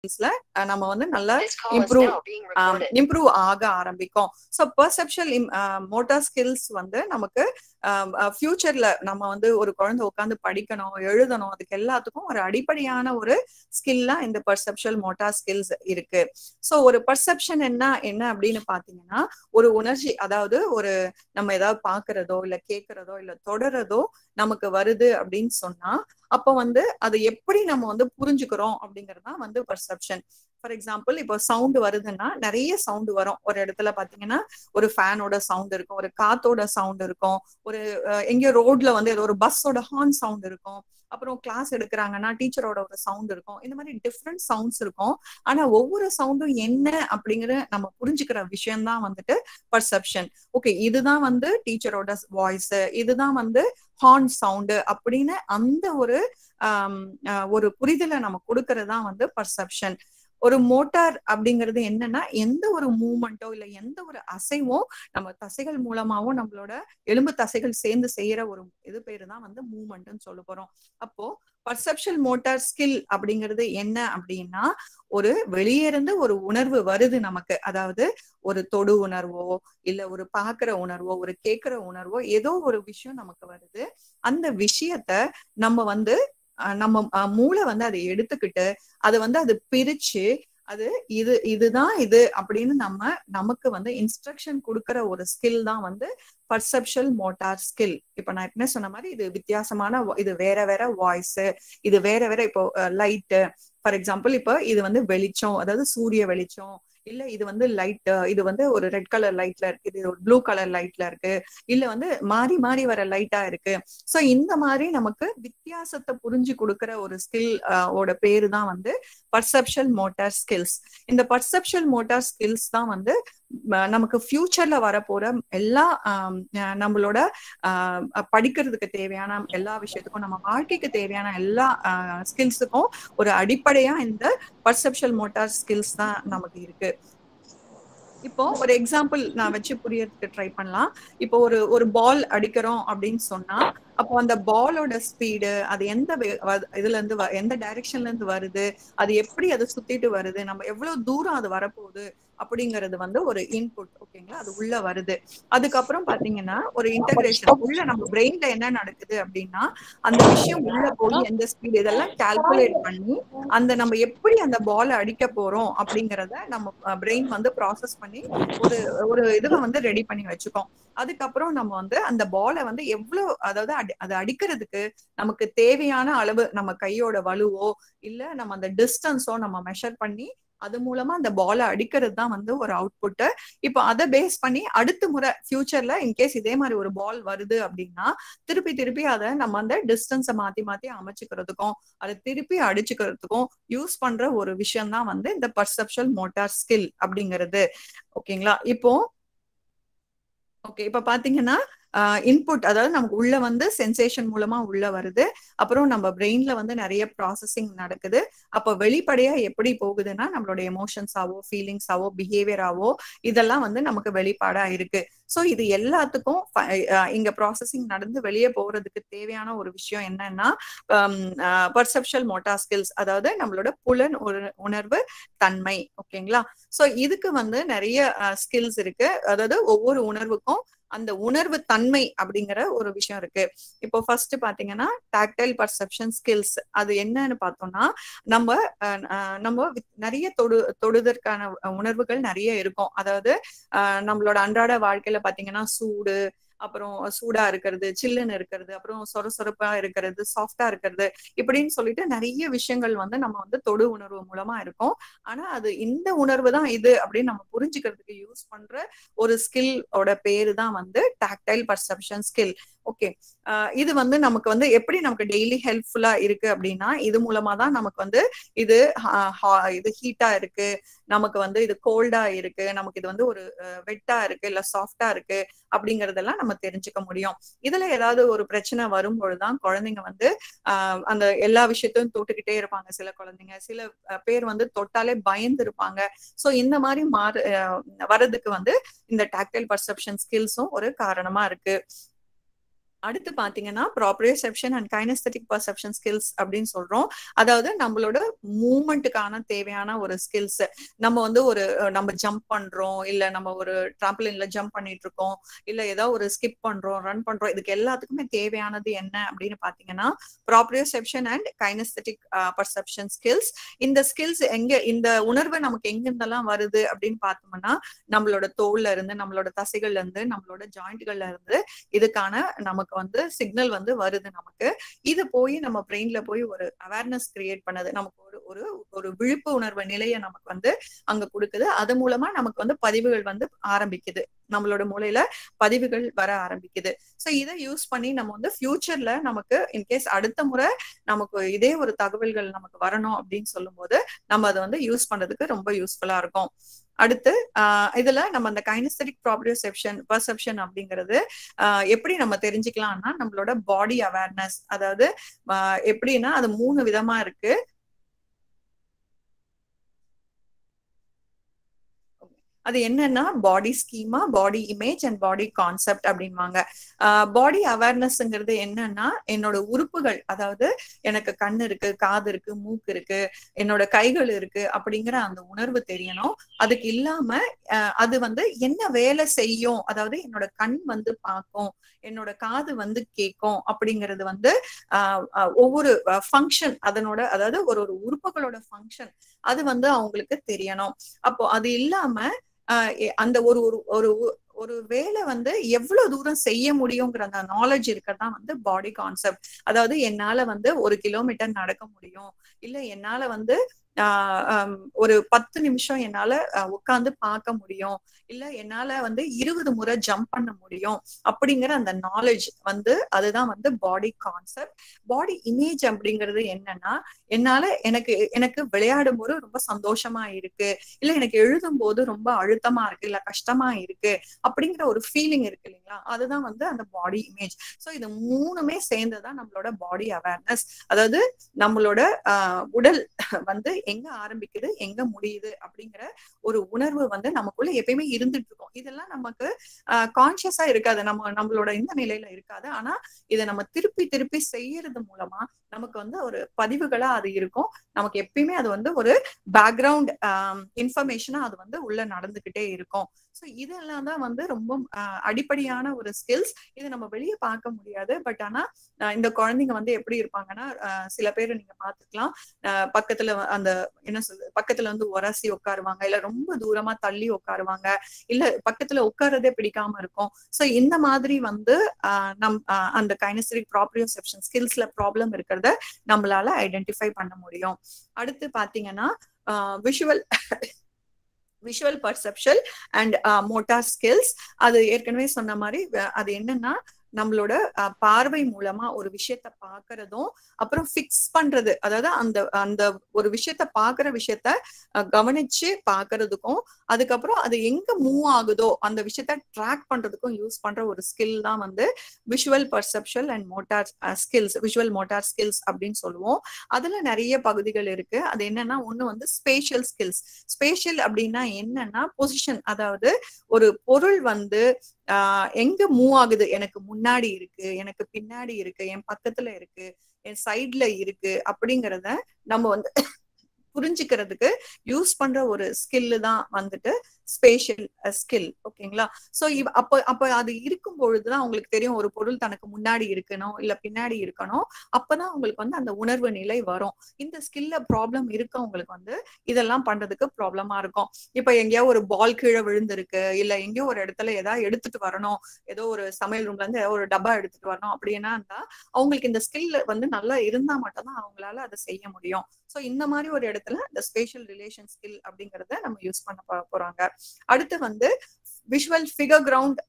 ஸ்கில்ஸ்ல நம்ம வந்து நல்லா This call is improve now being recorded. Improve ஆக ஆரம்பிக்கும் ஸோ பர்செப்ஷுவல் மோட்டார் ஸ்கில்ஸ் வந்து நமக்கு ஃபியூச்சர்ல நம்ம வந்து ஒரு குழந்தை உட்காந்து படிக்கணும் எழுதணும் அதுக்கு எல்லாத்துக்கும் ஒரு அடிப்படையான ஒரு ஸ்கில்லா இந்த பர்செப்ஷுவல் மோட்டார் ஸ்கில்ஸ் இருக்கு ஸோ ஒரு பர்செப்ஷன் என்ன என்ன அப்படின்னு பாத்தீங்கன்னா ஒரு உணர்ச்சி அதாவது ஒரு நம்ம ஏதாவது பாக்குறதோ இல்ல கேக்குறதோ இல்ல தொடறதோ நமக்கு வருது அப்படின்னு சொன்னா அப்ப வந்து அது எப்படி நம்ம வந்து புரிஞ்சுக்கிறோம் அப்படிங்கறது தான் வந்து பர்செப்ஷன் ஃபார் எக்ஸாம்பிள் இப்போ சவுண்ட் வருதுன்னா நிறைய சவுண்ட் வரும் ஒரு இடத்துல பாத்தீங்கன்னா ஒரு ஃபேனோட சவுண்ட் இருக்கும் ஒரு காத்தோட சவுண்ட் இருக்கும் ஒரு அஹ், எங்கேயோ ரோட்ல வந்து ஏதோ ஒரு பஸ்ஸோட ஹார்ன் சவுண்ட் இருக்கும் அப்புறம் கிளாஸ் எடுக்கிறாங்கன்னா டீச்சரோட ஒரு சவுண்ட் இருக்கும் இந்த மாதிரி டிஃப்ரெண்ட் சவுண்ட்ஸ் இருக்கும் ஆனா ஒவ்வொரு சவுண்டும் என்ன அப்படிங்கிற நம்ம புரிஞ்சுக்கிற விஷயம் தான் வந்துட்டு பர்செப்ஷன் ஓகே இதுதான் வந்து டீச்சரோட வாய்ஸ் இதுதான் வந்து ஹார்ன் சவுண்டு அப்படின்னு அந்த ஒரு ஆம், அஹ், ஒரு புரிதலை நம்ம கொடுக்கறது தான் வந்து பர்செப்ஷன் ஒரு மோட்டார் அப்படிங்கிறது என்னன்னா எந்த ஒரு மூமெண்ட்டோ இல்ல எந்த ஒரு அசைவும் நம்ம தசைகள் மூலமாவும் நம்மளோட எலும்பு தசைகள் சேர்ந்து செய்யற ஒரு இது பேரு தான் வந்து மூமெண்ட்னு சொல்ல போறோம் அப்போ பர்செப்ஷன் மோட்டார் ஸ்கில் அப்படிங்கிறது என்ன அப்படின்னா ஒரு வெளியே இருந்து ஒரு உணர்வு வருது நமக்கு அதாவது ஒரு தொடு உணர்வோ இல்ல ஒரு பாக்குற உணர்வோ ஒரு கேக்குற உணர்வோ ஏதோ ஒரு விஷயம் நமக்கு வருது அந்த விஷயத்த நம்ம வந்து அஹ், நம்ம அஹ், மூளை வந்து அதை எடுத்துக்கிட்டு அதை வந்து அது பிரிச்சு அது இது இதுதான் இது அப்படின்னு நம்ம நமக்கு வந்து இன்ஸ்ட்ரக்ஷன் கொடுக்கற ஒரு ஸ்கில் தான் வந்து பர்செப்ஷுவல் மோட்டார் ஸ்கில் இப்ப நான் என்ன சொன்ன மாதிரி இது வித்தியாசமான vo- இது வேற வேற வாய்ஸ் இது வேற வேற இப்போ லைட்டு ஃபார் எக்ஸாம்பிள் இப்போ இது வந்து வெளிச்சம் அதாவது சூரிய வெளிச்சம் இல்ல இது வந்து லைட் இது வந்து ஒரு ரெட் கலர் லைட்ல இருக்கு இது ஒரு ப்ளூ கலர் லைட்ல இருக்கு இல்ல வந்து மாறி மாறி வர லைட்டா இருக்கு சோ இந்த மாதிரி நமக்கு வித்தியாசத்தை புரிஞ்சு கொடுக்கிற ஒரு ஸ்கில் ஓட பேரு தான் வந்து பர்செப்ஷுவல் மோட்டார் ஸ்கில்ஸ் இந்த பர்செப்ஷுவல் மோட்டார் ஸ்கில்ஸ் தான் வந்து ம, நமக்கு ஃபியூச்சர்ல வரப்போற எல்லா ஆம், அஹ், நம்மளோட ஆஹ், படிக்கிறதுக்கு தேவையான எல்லா விஷயத்துக்கும் நம்ம வாழ்க்கைக்கு தேவையான எல்லா ஸ்கில்ஸுக்கும் ஒரு அடிப்படையா இந்த பர்செப்ஷுவல் மோட்டார் ஸ்கில்ஸ் தான் நமக்கு இருக்கு இப்போ ஒரு எக்ஸாம்பிள் நான் வச்சு புரியறதுக்கு ட்ரை பண்ணலாம் இப்போ ஒரு ஒரு பால் அடிக்கிறோம் அப்படின்னு சொன்னா அப்போ அந்த பாலோட ஸ்பீடு அது எந்த வே- வ- இதுல இருந்து வ- எந்த டைரக்ஷன்ல இருந்து வருது அது எப்படி அது சுத்திட்டு வருது நம்ம எவ்வளவு தூரம் அது வரப்போகுது அப்படிங்கறது வந்து ஒரு இன்புட் ஓகேங்களா அது உள்ள வருது அதுக்கப்புறம் பாத்தீங்கன்னா ஒரு இன்டகிரேஷன் உள்ள நம்ம பிரெயின்ல என்ன நடக்குது அப்படின்னா அந்த விஷயம் உள்ள போய் எந்த ஸ்பீடு இதெல்லாம் கால்குலேட் பண்ணி அந்த நம்ம எப்படி அந்த பால் அடிக்க போறோம் அப்படிங்கறத நம்ம பிரெயின் வந்து ப்ராசஸ் பண்ணி ஒரு ஒரு இதுவை வந்து ரெடி பண்ணி வச்சுக்கோம் அதுக்கப்புறம் நம்ம வந்து அந்த பாலை வந்து எவ்வளவு அதாவது அடி- அதை அடிக்கிறதுக்கு நமக்கு தேவையான அளவு நம்ம கையோட வலுவோ இல்ல நம்ம அந்த டிஸ்டன்ஸோ நம்ம மெஷர் பண்ணி அது மூலமா அந்த பாலை அடிக்கிறது தான் வந்து ஒரு அவுட்புட் இப்போ அதை பேஸ் பண்ணி அடுத்த முறை ஃபியூச்சர்ல இன்கேஸ் இதே மாதிரி ஒரு பால் வருது அப்படின்னா திருப்பி திருப்பி அதை நம்ம அந்த டிஸ்டன்ஸை மாத்தி மாத்தி அமைச்சுக்கிறதுக்கும் அதை திருப்பி அடிச்சுக்கிறதுக்கும் யூஸ் பண்ற ஒரு விஷயம் தான் வந்து இந்த பர்செப்ஷுவல் மோட்டார் ஸ்கில் அப்படிங்கிறது ஓகேங்களா இப்போ ஓகே இப்ப பாத்தீங்கன்னா இன்புட் அதாவது நமக்கு உள்ள வந்து சென்சேஷன் மூலமா உள்ள வருது அப்புறம் நம்ம பிரெயின்ல வந்து நிறைய ப்ராசஸிங் நடக்குது அப்ப வெளிப்படையா எப்படி போகுதுன்னா நம்மளோட எமோஷன்ஸாவோ ஃபீலிங்ஸாவோ பிஹேவியராவோ இதெல்லாம் வந்து நமக்கு வெளிப்பாடா இருக்கு ஸோ இது எல்லாத்துக்கும் ஃப- அஹ் இங்க ப்ராசஸிங் நடந்து வெளியே போறதுக்கு தேவையான ஒரு விஷயம் என்னன்னா பர்செப்ஷுவல் மோட்டா ஸ்கில்ஸ் அதாவது நம்மளோட புலன் உண- உணர்வு தன்மை ஓகேங்களா சோ இதுக்கு வந்து நிறைய ஸ்கில்ஸ் இருக்கு அதாவது ஒவ்வொரு உணர்வுக்கும் அந்த உணர்வு தன்மை அப்படிங்கிற ஒரு விஷயம் இருக்கு இப்போ ஃபர்ஸ்ட் பாத்தீங்கன்னா டாக்டைல் பர்செப்ஷன் ஸ்கில்ஸ் அது என்னன்னு பார்த்தோம்னா நம்ம அஹ், அஹ், நம்ம வி- நிறைய தொடு தொடுதற்கான உணர்வுகள் நிறைய இருக்கும் அதாவது அஹ், நம்மளோட அன்றாட வாழ்க்கையில பாத்தீங்கன்னா சூடு அப்புறம் சூடா இருக்கிறது சில்லுன்னு இருக்கிறது அப்புறம் சொர சொரப்பா இருக்கிறது சாஃப்டா இருக்கிறது இப்படின்னு சொல்லிட்டு நிறைய விஷயங்கள் வந்து நம்ம வந்து தொடு உணர்வு மூலமா இருக்கும் ஆனா அது இந்த உணர்வு தான் இது அப்படின்னு நம்ம புரிஞ்சுக்கிறதுக்கு யூஸ் பண்ற ஒரு ஸ்கில் ஓட பேரு தான் வந்து டாக்டைல் பர்செப்ஷன் ஸ்கில் ஓகே இது வந்து நமக்கு வந்து எப்படி நமக்கு டெய்லி ஹெல்ப்ஃபுல்லா இருக்கு அப்படின்னா இது மூலமா தான் நமக்கு வந்து இது ஹா- ஹா- இது ஹீட்டா இருக்கு நமக்கு வந்து இது கோல்டா இருக்கு நமக்கு இது வந்து ஒரு வெட்டா இருக்கு இல்ல சாஃப்டா இருக்கு அப்படிங்கறதெல்லாம் நம்ம தெரிஞ்சுக்க முடியும் இதுல ஏதாவது ஒரு பிரச்சனை வரும்பொழுதுதான் குழந்தைங்க வந்து ஆஹ் அந்த எல்லா விஷயத்தையும் தொட்டுக்கிட்டே இருப்பாங்க சில குழந்தைங்க சில அஹ், பேர் வந்து தொட்டாலே பயந்து இருப்பாங்க சோ இந்த மாதிரி மாறு அஹ், வர்றதுக்கு வந்து இந்த டாக்டைல் பர்செப்ஷன் ஸ்கில்ஸும் ஒரு காரணமா இருக்கு அடுத்து பாத்தீங்கன்னா proprioception and kinesthetic perception skills அப்படின்னு சொல்றோம் அதாவது நம்மளோட மூமெண்ட்டுக்கான தேவையான ஒரு ஸ்கில்ஸ் நம்ம வந்து ஒரு நம்ம ஜம்ப் பண்றோம் இல்ல நம்ம ஒரு டிராம்பலின்ல ஜம்ப் பண்ணிட்டு இருக்கோம் இல்ல ஏதோ ஒரு ஸ்கிப் பண்றோம் ரன் பண்றோம் இதுக்கு எல்லாத்துக்குமே தேவையானது என்ன அப்படின்னு பாத்தீங்கன்னா proprioception and kinesthetic perception skills இந்த ஸ்கில்ஸ் எங்க இந்த உணர்வு நமக்கு எங்க இருந்தெல்லாம் வருது அப்படின்னு பார்த்தோம்னா நம்மளோட தோல்ல இருந்து நம்மளோட தசைகள்ல இருந்து நம்மளோட ஜாயிண்ட்கள்ல இருந்து இதுக்கான நமக்கு வந்து சிக்னல் வந்து வருது நமக்கு இது போய் நம்ம பிரெயின்ல போய் ஒரு அவேர்னஸ் கிரியேட் பண்ணது நமக்கு ஒரு ஒரு ஒரு விழிப்பு உணர்வு நிலையை நமக்கு வந்து அங்க கொடுக்குது அது மூலமா நமக்கு வந்து பதிவுகள் வந்து ஆரம்பிக்குது நம்மளோட மூளையில பதிவுகள் வர ஆரம்பிக்குது சோ இதை யூஸ் பண்ணி நம்ம வந்து ஃபியூச்சர்ல நமக்கு இன்கேஸ் அடுத்த முறை நமக்கு இதே ஒரு தகவல்கள் நமக்கு வரணும் அப்படின்னு சொல்லும் போது நம்ம அதை வந்து யூஸ் பண்றதுக்கு ரொம்ப யூஸ்ஃபுல்லா இருக்கும் அடுத்து ஆஹ் இதுல நம்ம அந்த கைனஸ்தட்டிக் ப்ராப்ரியோசெப்ஷன் பர்செப்ஷன் அப்படிங்கிறது ஆஹ் எப்படி நம்ம தெரிஞ்சுக்கலாம்னா நம்மளோட பாடி அவேர்னஸ் அதாவது எப்படின்னா அது மூணு விதமா இருக்கு அது என்னன்னா body schema body image and body concept அப்படின்வாங்க பாடி அவேர்னஸ்ங்கிறது என்னன்னா என்னோட உறுப்புகள் அதாவது எனக்கு கண் இருக்கு காது இருக்கு மூக்கு இருக்கு என்னோட கைகள் இருக்கு அப்படிங்கிற அந்த உணர்வு தெரியணும் அதுக்கு இல்லாம அது வந்து என்ன வேலை செய்யும் அதாவது என்னோட கண் வந்து பார்க்கும் என்னோட காது வந்து கேட்கும் அப்படிங்கிறது வந்து ஒவ்வொரு ஃபங்க்ஷன் அதனோட அதாவது ஒரு ஒரு உறுப்புகளோட ஃபங்க்ஷன் அது வந்து அவங்களுக்கு தெரியணும் அப்போ அது இல்லாம அந்த ஒரு ஒரு ஒரு ஒரு வேலை வந்து எவ்வளவு தூரம் செய்ய முடியுங்கிற அந்த நாலேஜ் இருக்கிறதா வந்து பாடி கான்செப்ட் அதாவது என்னால வந்து ஒரு கிலோமீட்டர் நடக்க முடியும் இல்ல என்னால வந்து ஆஹ் ஒரு பத்து நிமிஷம் என்னால உட்காந்து பார்க்க முடியும் இல்ல என்னால வந்து இருபது முறை ஜம்ப் பண்ண முடியும் அப்படிங்கிற அந்த நாலேஜ் வந்து அதுதான் வந்து பாடி கான்செப்ட் பாடி இமேஜ் அப்படிங்கிறது என்னன்னா என்னால எனக்கு எனக்கு விளையாடும் போது ரொம்ப சந்தோஷமா இருக்கு இல்ல எனக்கு எழுதும் போது ரொம்ப அழுத்தமா இருக்கு இல்ல கஷ்டமா இருக்கு அப்படிங்கிற ஒரு ஃபீலிங் இருக்கு இல்லைங்களா அதுதான் வந்து அந்த பாடி இமேஜ் ஸோ இது மூணுமே சேர்ந்துதான் நம்மளோட பாடி அவேர்னஸ் அதாவது நம்மளோட ஆஹ் உடல் வந்து எங்க ஆரம்பிக்குது எங்க முடியுது அப்படிங்கிற ஒரு உணர்வு வந்து நமக்குள்ள எப்பயுமே இருந்துட்டு இருக்கும் இதெல்லாம் நமக்கு கான்சியஸா இருக்காது நம்ம நம்மளோட இந்த நிலையில இருக்காது ஆனா இதை நம்ம திருப்பி திருப்பி செய்யறது மூலமா நமக்கு வந்து ஒரு பதிவுகளா அது இருக்கும் நமக்கு எப்பயுமே அது வந்து ஒரு பேக்ரவுண்ட் இன்ஃபர்மேஷனா அது வந்து உள்ள நடந்துகிட்டே இருக்கும் ஸோ இதெல்லாம் தான் வந்து ரொம்ப அடிப்படையான ஒரு ஸ்கில்ஸ் இது நம்ம வெளியே பார்க்க முடியாது பட் ஆனா இந்த குழந்தைங்க வந்து எப்படி இருப்பாங்கன்னா சில பேர் நீங்க பாத்துக்கலாம் பக்கத்துல அந்த என்ன சொல்றது பக்கத்துல வந்து உரசி உட்காருவாங்க இல்ல ரொம்ப தூரமா தள்ளி உட்காருவாங்க இல்ல பக்கத்துல உட்காரதே பிடிக்காம இருக்கும் ஸோ இந்த மாதிரி வந்து நம் அந்த கைனஸ்டிக் ப்ராப்ரியோசெப்ஷன் ஸ்கில்ஸ்ல ப்ராப்ளம் இருக்கிறத நம்மளால ஐடென்டிஃபை பண்ண முடியும் அடுத்து பாத்தீங்கன்னா visual visual perception and motor skills அது ஏற்கனவே சொன்ன மாதிரி அது என்னன்னா நம்மளோட பார்வை மூலமா ஒரு விஷயத்த பாக்குறதும் அப்புறம் ஃபிக்ஸ் பண்றது அதாவது அந்த அந்த ஒரு விஷயத்த பாக்குற விஷயத்த கவனிச்சு பாக்குறதுக்கும் அதுக்கப்புறம் அது எங்க மூவ் ஆகுதோ அந்த விஷயத்த ட்ராக் பண்றதுக்கும் யூஸ் பண்ற ஒரு ஸ்கில் தான் வந்து visual perception and motor skills visual motor skills அப்படின்னு சொல்லுவோம் அதுல நிறைய பகுதிகள் இருக்கு அது என்னன்னா ஒண்ணு வந்து ஸ்பேஷியல் ஸ்கில்ஸ் ஸ்பேஷியல் அப்படின்னா என்னன்னா பொசிஷன் அதாவது ஒரு பொருள் வந்து ஆஹ் எங்க மூவ் ஆகுது எனக்கு முன்னாடி இருக்கு எனக்கு பின்னாடி இருக்கு என் பக்கத்துல இருக்கு என் சைட்ல இருக்கு அப்படிங்கறத நம்ம வந்து புரிஞ்சுக்கிறதுக்கு யூஸ் பண்ற ஒரு ஸ்கில்லு தான் வந்துட்டு ஸ்பேஷியல் ஸ்கில் ஓகேங்களா சோ இவ அப்போ அப்ப அது இருக்கும் பொழுதுதான் உங்களுக்கு தெரியும் ஒரு பொருள் தனக்கு முன்னாடி இருக்கணும் இல்ல பின்னாடி இருக்கணும் அப்பதான் உங்களுக்கு வந்து அந்த உணர்வு நிலை வரும் இந்த ஸ்கில்ல ப்ராப்ளம் இருக்கவங்களுக்கு வந்து இதெல்லாம் பண்றதுக்கு ப்ராப்ளமா இருக்கும் இப்ப எங்கேயோ ஒரு பால் கீழே விழுந்திருக்கு இல்ல எங்கேயோ ஒரு இடத்துல ஏதாவது எடுத்துட்டு வரணும் ஏதோ ஒரு சமையல் ரூம்ல இருந்து ஒரு டப்பா எடுத்துட்டு வரணும் அப்படின்னா இருந்தா அவங்களுக்கு இந்த ஸ்கில் வந்து நல்லா இருந்தா மட்டும்தான் அவங்களால அதை செய்ய முடியும் சோ இந்த மாதிரி ஒரு இடத்துல இந்த ஸ்பேஷியல் ரிலேஷன் ஸ்கில் அப்படிங்கறத நம்ம யூஸ் பண்ண போறாங்க அடுத்து வந்து விஷுவல் ஃபிகர் கிரவுண்ட்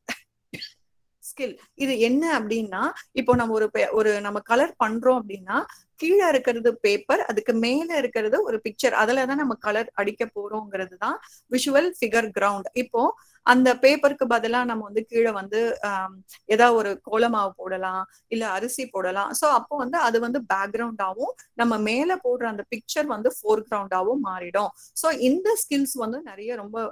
ஸ்கில் இது என்ன அப்படின்னா இப்போ நம்ம ஒரு ஒரு நம்ம கலர் பண்றோம் அப்படின்னா கீழே இருக்கிறது பேப்பர் அதுக்கு மேல இருக்கிறது ஒரு பிக்சர் அதுலதான் நம்ம கலர் அடிக்க போறோங்கிறது தான் விஷுவல் ஃபிகர் கிரவுண்ட் இப்போ அந்த பேப்பருக்கு பதிலா நம்ம வந்து கீழே வந்து ஏதாவது ஒரு கோலமாவு போடலாம் இல்ல அரிசி போடலாம் சோ அப்போ வந்து அது வந்து பேக்ரவுண்டாவும் நம்ம மேல போடுற அந்த பிக்சர் வந்து ஃபோர் கிரவுண்டாவும் மாறிடும் சோ இந்த ஸ்கில்ஸ் வந்து நிறைய ரொம்ப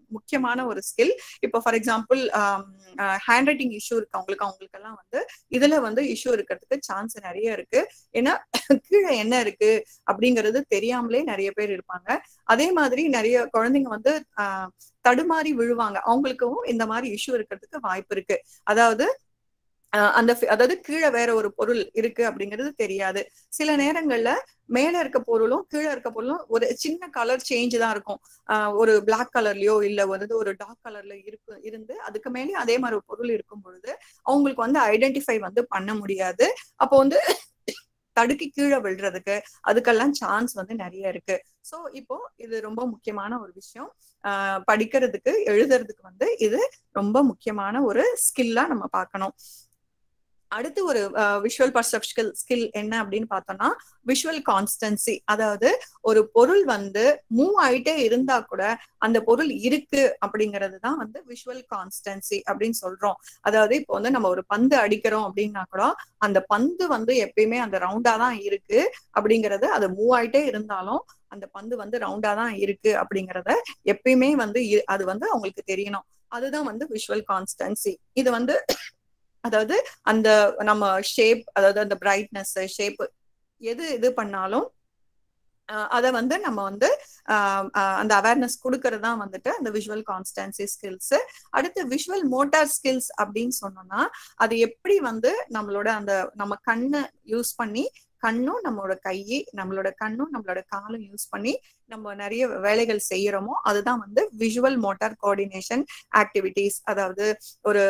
முக்கியமான ஒரு ஸ்கில் இப்போ for example handwriting issue இருக்கவங்களுக்கு அவங்களுக்கு எல்லாம் வந்து இதுல வந்து இஷ்யூ இருக்கிறதுக்கு சான்ஸ் நிறைய இருக்கு ஏன்னா கீழே என்ன இருக்கு அப்படிங்கிறது தெரியாமலே நிறைய பேர் இருப்பாங்க அதே மாதிரி நிறைய குழந்தைங்க வந்து ஆஹ் தடுமாறி விழுவாங்க அவங்களுக்கும் இந்த மாதிரி இஷ்யூ இருக்கிறதுக்கு வாய்ப்பு இருக்கு அதாவது அந்த அதாவது கீழே வேற ஒரு பொருள் இருக்கு அப்படிங்கிறது தெரியாது சில நேரங்கள்ல மேல இருக்க பொருளும் கீழே இருக்க பொருளும் ஒரு சின்ன கலர் சேஞ்ச் தான் இருக்கும் ஒரு பிளாக் கலர்லயோ இல்ல வந்து ஒரு டார்க் கலர்ல இருக்கு இருந்து அதுக்கு மேலே அதே மாதிரி ஒரு பொருள் இருக்கும் பொழுது அவங்களுக்கு வந்து ஐடென்டிஃபை வந்து பண்ண முடியாது அப்போ வந்து தடுக்கி கீழே விழுறதுக்கு அதுக்கெல்லாம் சான்ஸ் வந்து நிறைய இருக்கு ஸோ இப்போ இது ரொம்ப முக்கியமான ஒரு விஷயம் ஆஹ் படிக்கிறதுக்கு எழுதுறதுக்கு வந்து இது ரொம்ப முக்கியமான ஒரு ஸ்கில்லா நம்ம பார்க்கணும் அடுத்து ஒரு விஷுவல் பர்செப்ஷன் ஸ்கில் என்ன அப்படின்னு பார்த்தோம்னா விஷுவல் கான்ஸ்டன்சி அதாவது ஒரு பொருள் வந்து மூவ் ஆயிட்டே இருந்தா கூட அந்த பொருள் இருக்கு அப்படிங்கிறது தான் வந்து விஷுவல் கான்ஸ்டன்சி அப்படின்னு சொல்றோம் அதாவது இப்போ வந்து நம்ம ஒரு பந்து அடிக்கிறோம் அப்படின்னா கூட அந்த பந்து வந்து எப்பயுமே அந்த ரவுண்டா தான் இருக்கு அப்படிங்கறது அது மூவ் ஆயிட்டே இருந்தாலும் அந்த பந்து வந்து ரவுண்டா தான் இருக்கு அப்படிங்கறத எப்பயுமே வந்து அது வந்து அவங்களுக்கு தெரியணும் அதுதான் வந்து விஷுவல் கான்ஸ்டன்சி இது வந்து அதாவது அந்த நம்ம ஷேப் அதாவது அந்த பிரைட்னஸ் ஷேப் எது இது பண்ணாலும் அதை வந்து நம்ம வந்து அந்த அவேர்னஸ் கொடுக்கறது தான் வந்துட்டு அந்த விஷுவல் கான்ஸ்டன்சி ஸ்கில்ஸ் அடுத்து விஷுவல் மோட்டார் ஸ்கில்ஸ் அப்படின்னு சொன்னோம்னா அது எப்படி வந்து நம்மளோட அந்த நம்ம கண்ணை யூஸ் பண்ணி கண்ணும் நம்மளோட கையை நம்மளோட கண்ணும் நம்மளோட காலும் யூஸ் பண்ணி நம்ம நிறைய வேலைகள் செய்யறோமோ அதுதான் வந்து விஷுவல் மோட்டார் கோஆர்டினேஷன் ஆக்டிவிட்டிஸ் அதாவது ஒரு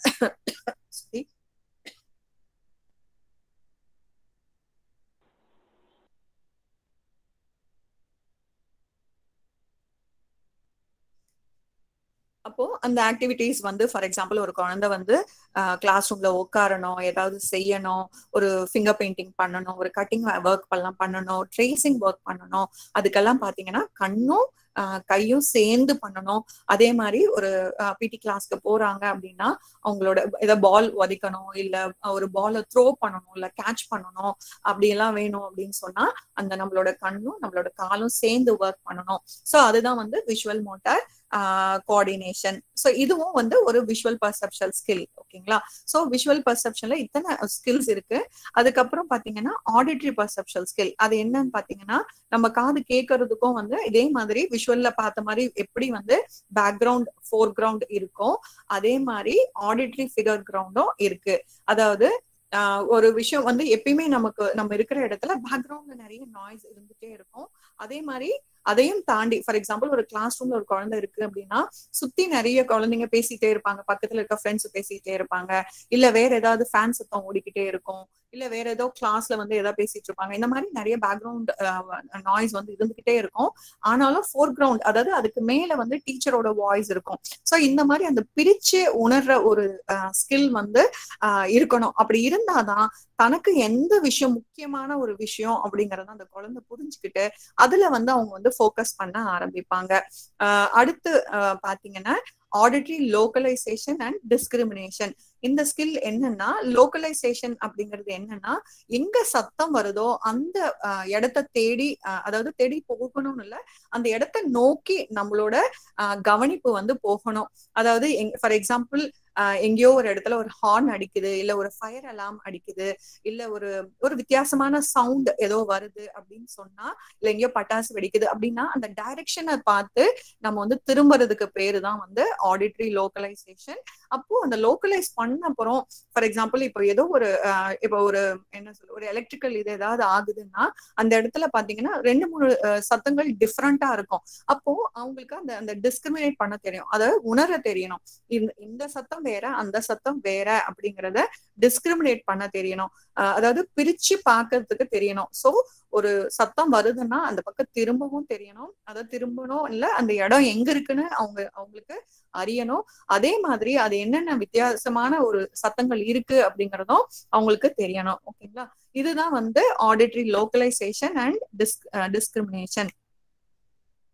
அப்போ அந்த ஆக்டிவிட்டிஸ் வந்து ஃபார் எக்ஸாம்பிள் ஒரு குழந்தை வந்து கிளாஸ் ரூம்ல உட்காரணும் ஏதாவது செய்யணும் ஒரு ஃபிங்கர் பெயிண்டிங் பண்ணணும் ஒரு கட்டிங் ஒர்க் எல்லாம் பண்ணணும் ட்ரேசிங் ஒர்க் பண்ணணும் அதுக்கெல்லாம் பாத்தீங்கன்னா கண்ணும் கையும் சேர்ந்து பண்ணணும் அதே மாதிரி ஒரு பிடி கிளாஸ்க்கு போறாங்க அப்படின்னா அவங்களோட ஏதோ பால் உதைக்கணும் இல்ல ஒரு பாலை த்ரோ பண்ணணும் இல்ல கேட்ச் பண்ணணும் அப்படி எல்லாம் வேணும் அப்படின்னு சொன்னா அந்த நம்மளோட கண்ணும் நம்மளோட காலும் சேர்ந்து ஒர்க் பண்ணணும் ஸோ அதுதான் வந்து விஷுவல் மோட்டார் கோஆர்டினேஷன் ஸோ இதுவும் வந்து ஒரு விஷுவல் பர்செப்ஷன் ஸ்கில் ஓகேங்களா ஸோ விஷுவல் பர்செப்ஷன்ல இத்தனை ஸ்கில்ஸ் இருக்கு அதுக்கப்புறம் பாத்தீங்கன்னா ஆடிட்ரி பர்செப்ஷன் ஸ்கில் அது என்னன்னு பாத்தீங்கன்னா நம்ம காது கேட்கறதுக்கும் வந்து இதே மாதிரி விஷுவல்ல பார்த்த மாதிரி எப்படி வந்து பேக்ரவுண்ட் ஃபோர் கிரவுண்ட் இருக்கும் அதே மாதிரி ஆடிட்ரி ஃபிகர் கிரவுண்டும் இருக்கு அதாவது ஒரு விஷயம் வந்து எப்பயுமே நமக்கு நம்ம இருக்கிற இடத்துல பேக்ரவுண்ட்ல நிறைய நாய்ஸ் இருந்துட்டே இருக்கும் அதே மாதிரி அதையும் தாண்டி ஃபார் எக்ஸாம்பிள் ஒரு கிளாஸ் ரூம்ல ஒரு குழந்தை இருக்கு அப்படின்னா சுத்தி நிறைய குழந்தைங்க பேசிட்டே இருப்பாங்க பக்கத்துல இருக்க ஃப்ரெண்ட்ஸ் பேசிட்டே இருப்பாங்க இல்ல வேற ஏதாவது ஃபேன் சத்தம் ஓடிக்கிட்டே இருக்கும் இல்ல வேற ஏதோ கிளாஸ்ல வந்து ஏதாவது பேசிட்டு இருப்பாங்க இந்த மாதிரி நிறைய பேக்ரவுண்ட் நாய்ஸ் வந்து இருந்துகிட்டே இருக்கும் ஆனாலும் ஃபோர் கிரவுண்ட் அதாவது அதுக்கு மேல வந்து டீச்சரோட வாய்ஸ் இருக்கும் ஸோ இந்த மாதிரி அந்த பிரிச்சு உணர்ற ஒரு ஸ்கில் வந்து இருக்கணும் அப்படி இருந்தாதான் தனக்கு எந்த விஷயம் முக்கியமான ஒரு விஷயம் அப்படிங்கறத அந்த குழந்தை புரிஞ்சுக்கிட்டு அதுல வந்து அவங்க வந்து ஃபோக்கஸ் பண்ண ஆரம்பிப்பாங்க அடுத்து பாத்தீங்கன்னா ஆடிட்ரி லோக்கலைசேஷன் அண்ட் டிஸ்கிரிமினேஷன் இந்த ஸ்கில் என்னன்னா லோக்கலைசேஷன் அப்படிங்கிறது என்னன்னா எங்க சத்தம் வருதோ அந்த இடத்த தேடி அதாவது தேடி போகணும்னு இல்ல அந்த இடத்த நோக்கி நம்மளோட கவனிப்பு வந்து போகணும் அதாவது ஃபார் எக்ஸாம்பிள் எங்கேயோ ஒரு இடத்துல ஒரு ஹார்ன் அடிக்குது இல்ல ஒரு ஃபயர் அலாம் அடிக்குது இல்ல ஒரு ஒரு வித்தியாசமான சவுண்ட் ஏதோ வருது அப்படின்னு சொன்னா இல்ல எங்கேயோ பட்டாசு வெடிக்குது அப்படின்னா அந்த டைரக்ஷனை பார்த்து நம்ம வந்து திரும்புறதுக்கு பேரு தான் வந்து ஆடிட்ரி லோக்கலைசேஷன் அப்போ அந்த லோக்கலைஸ் பண்ண அப்புறம் ஃபார் எக்ஸாம்பிள் இப்போ ஏதோ ஒரு இப்போ ஒரு என்ன சொல்ல ஒரு எலக்ட்ரிக்கல் இது ஏதாவது ஆகுதுன்னா அந்த இடத்துல பாத்தீங்கன்னா ரெண்டு மூணு சத்தங்கள் டிஃப்ரெண்டா இருக்கும் அப்போ அவங்களுக்கு அந்த அந்த டிஸ்கிரிமினேட் பண்ண தெரியும் அதை உணர தெரியணும் இந்த இந்த சத்தம் வேற அந்த சத்தம் வேற அப்படிங்கறத டிஸ்கிரிமினேட் பண்ண தெரியணும் அதாவது பிரிச்சு பாக்குறதுக்கு தெரியணும் சோ ஒரு சத்தம் வருதுன்னா அந்த பக்கம் திரும்பவும் தெரியணும் அதை திரும்பணும் இல்ல அந்த இடம் எங்க இருக்குன்னு அவங்க அவங்களுக்கு அறியணும் அதே மாதிரி அது என்னென்ன வித்தியாசமான ஒரு சத்தங்கள் இருக்கு அப்படிங்கறதும் அவங்களுக்கு தெரியணும் ஓகேங்களா இதுதான் வந்து auditory localisation and dis discrimination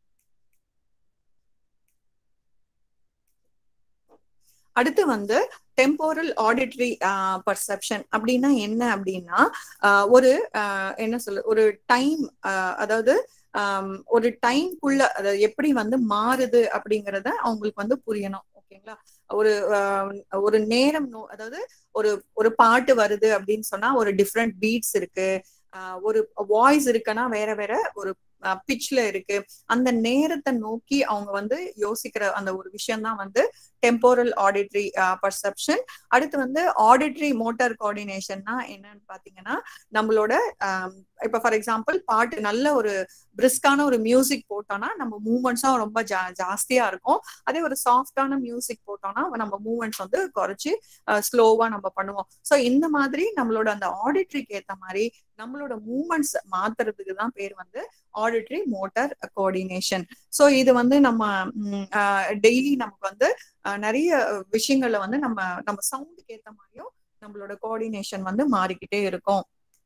அடுத்து வந்து டெம்போரல் ஆடிட்டரி பர்செப்ஷன் அப்படின்னா என்ன அப்படின்னா ஒரு என்ன சொல்ல ஒரு டைம் அதாவது ஒரு டைம்குள்ள அதாவது எப்படி வந்து மாறுது அப்படிங்கறத அவங்களுக்கு வந்து புரியணும் ஓகேங்களா ஒரு ஒரு நேரம் அதாவது ஒரு ஒரு பாட்டு வருது அப்படின்னு சொன்னா ஒரு டிஃப்ரெண்ட் பீட்ஸ் இருக்கு ஒரு வாய்ஸ் இருக்குன்னா வேற வேற ஒரு பிச்ல இருக்கு அந்த நேரத்தை நோக்கி அவங்க வந்து யோசிக்கிற அந்த ஒரு விஷயம் தான் வந்து டெம்போரல் ஆடிட்ரி பர்செப்ஷன் அடுத்து வந்து ஆடிட்ரி மோட்டார் கோஆர்டினேஷன்னா என்னன்னு பாத்தீங்கன்னா நம்மளோட இப்ப ஃபார் எக்ஸாம்பிள் பாட்டு நல்ல ஒரு பிரிஸ்கான ஒரு மியூசிக் போட்டோம்னா நம்ம மூமெண்ட்ஸும் ரொம்ப ஜா ஜாஸ்தியா இருக்கும் அதே ஒரு சாஃப்டான மியூசிக் போட்டோம்னா நம்ம மூமெண்ட்ஸ் வந்து குறைச்சி ஸ்லோவா நம்ம பண்ணுவோம் ஸோ இந்த மாதிரி நம்மளோட அந்த ஆடிட்ரிக்கு ஏத்த மாதிரி நம்மளோட மூமெண்ட்ஸ் மாத்துறதுக்கு தான் பேர் வந்து ஆடிட்ரி மோட்டார் கோஆர்டினேஷன் ஸோ இது வந்து நம்ம டெய்லி நமக்கு வந்து நிறைய விஷயங்கள்ல வந்து நம்ம நம்ம சவுண்டுக்கு ஏத்த மாதிரியும் நம்மளோட கோஆர்டினேஷன் வந்து மாறிக்கிட்டே இருக்கும்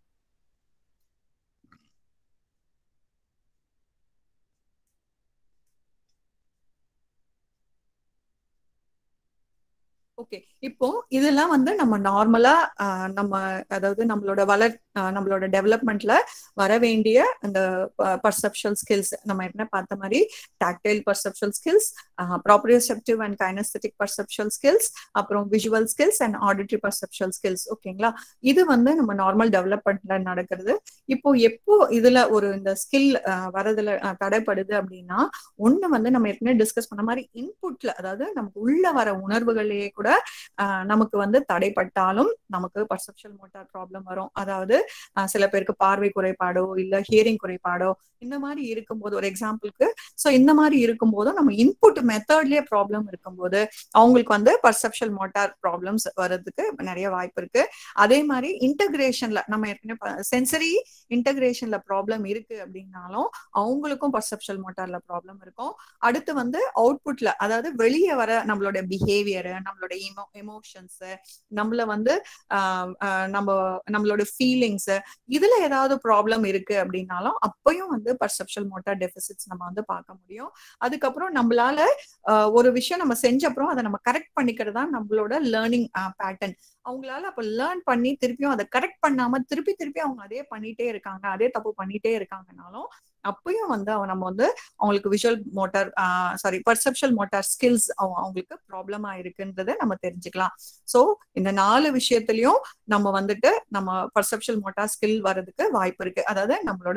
ஓகே இப்போ இதெல்லாம் வந்து நம்ம நார்மலா நம்ம அதாவது நம்மளோட வளர் நம்மளோட டெவலப்மெண்ட்ல வர வேண்டிய அந்த பர்செப்ஷுவல் ஸ்கில்ஸ் நம்ம என்ன பார்த்த மாதிரி tactile perceptual skills proprioceptive and kinaesthetic perceptual skills அப்புறம் visual skills and auditory perceptual skills ஓகேங்களா இது வந்து நம்ம நார்மல் டெவலப்மெண்ட்ல நடக்கிறது இப்போ எப்போ இதுல ஒரு இந்த ஸ்கில் வரதுல தடைப்படுது அப்படின்னா ஒண்ணு வந்து நம்ம ஏற்கனவே டிஸ்கஸ் பண்ண மாதிரி இன்புட்ல அதாவது நமக்கு உள்ள வர உணர்வுகளையே கூட நமக்கு வந்து தடைப்பட்டாலும் நமக்கு பர்செப்ஷுவல் மோட்டார் ப்ராப்ளம் வரும் அதாவது சில பேருக்கு பார்வை குறைபாடோ இல்ல ஹியரிங் குறைபாடோ இந்த மாதிரி இருக்கும்போது ஒரு எக்ஸாம்பிளுக்கு ஸோ இந்த மாதிரி இருக்கும்போதும் நம்ம இன்புட் மெத்தட்லயே ப்ராப்ளம் இருக்கும்போது அவங்களுக்கு வந்து பர்செப்ஷுவல் மோட்டார் ப்ராப்ளம்ஸ் வர்றதுக்கு நிறைய வாய்ப்பு இருக்கு அதே மாதிரி இன்டகிரேஷன்ல நம்ம ஏற்கனவே சென்சரி இன்டகிரேஷன்ல ப்ராப்ளம் இருக்கு அப்படின்னாலும் அவங்களுக்கும் பர்செப்ஷுவல் மோட்டார்ல ப்ராப்ளம் இருக்கும் அடுத்து வந்து அவுட்புட்ல அதாவது வெளியே வர நம்மளோட பிஹேவியர் நம்மளோட இமோ எமோஷன்ஸ் நம்மள வந்து நம்ம நம்மளோட ஃபீலிங்ஸ் இதுல ஏதாவது ப்ராப்ளம் இருக்கு அப்படின்னாலும் அப்பயும் வந்து பர்செப்ஷுவல் மோட்டார் டெபிசிட்ஸ் நம்ம வந்து பார்க்க முடியும் அதுக்கப்புறம் நம்மளால ஒரு விஷயம் நம்ம செஞ்ச அப்புறம் அதை நம்ம கரெக்ட் பண்ணிக்கிறது தான் நம்மளோட லேர்னிங் பேட்டர்ன் அவங்களால அப்ப லேர்ன் பண்ணி திருப்பியும் அதை கரெக்ட் பண்ணாம திருப்பி திருப்பி அவங்க அதே பண்ணிட்டே இருக்காங்க அதே தப்பு பண்ணிட்டே இருக்காங்கனாலும் அப்பயும் வந்து நம்ம வந்து அவங்களுக்கு visual motor sorry perceptual motor skills அவங்களுக்கு ப்ராப்ளமா இருக்குன்றத நம்ம தெரிஞ்சுக்கலாம் ஸோ இந்த நாலு விஷயத்திலயும் நம்ம வந்துட்டு நம்ம பர்செப்ஷுவல் மோட்டார் ஸ்கில் வர்றதுக்கு வாய்ப்பு இருக்கு அதாவது நம்மளோட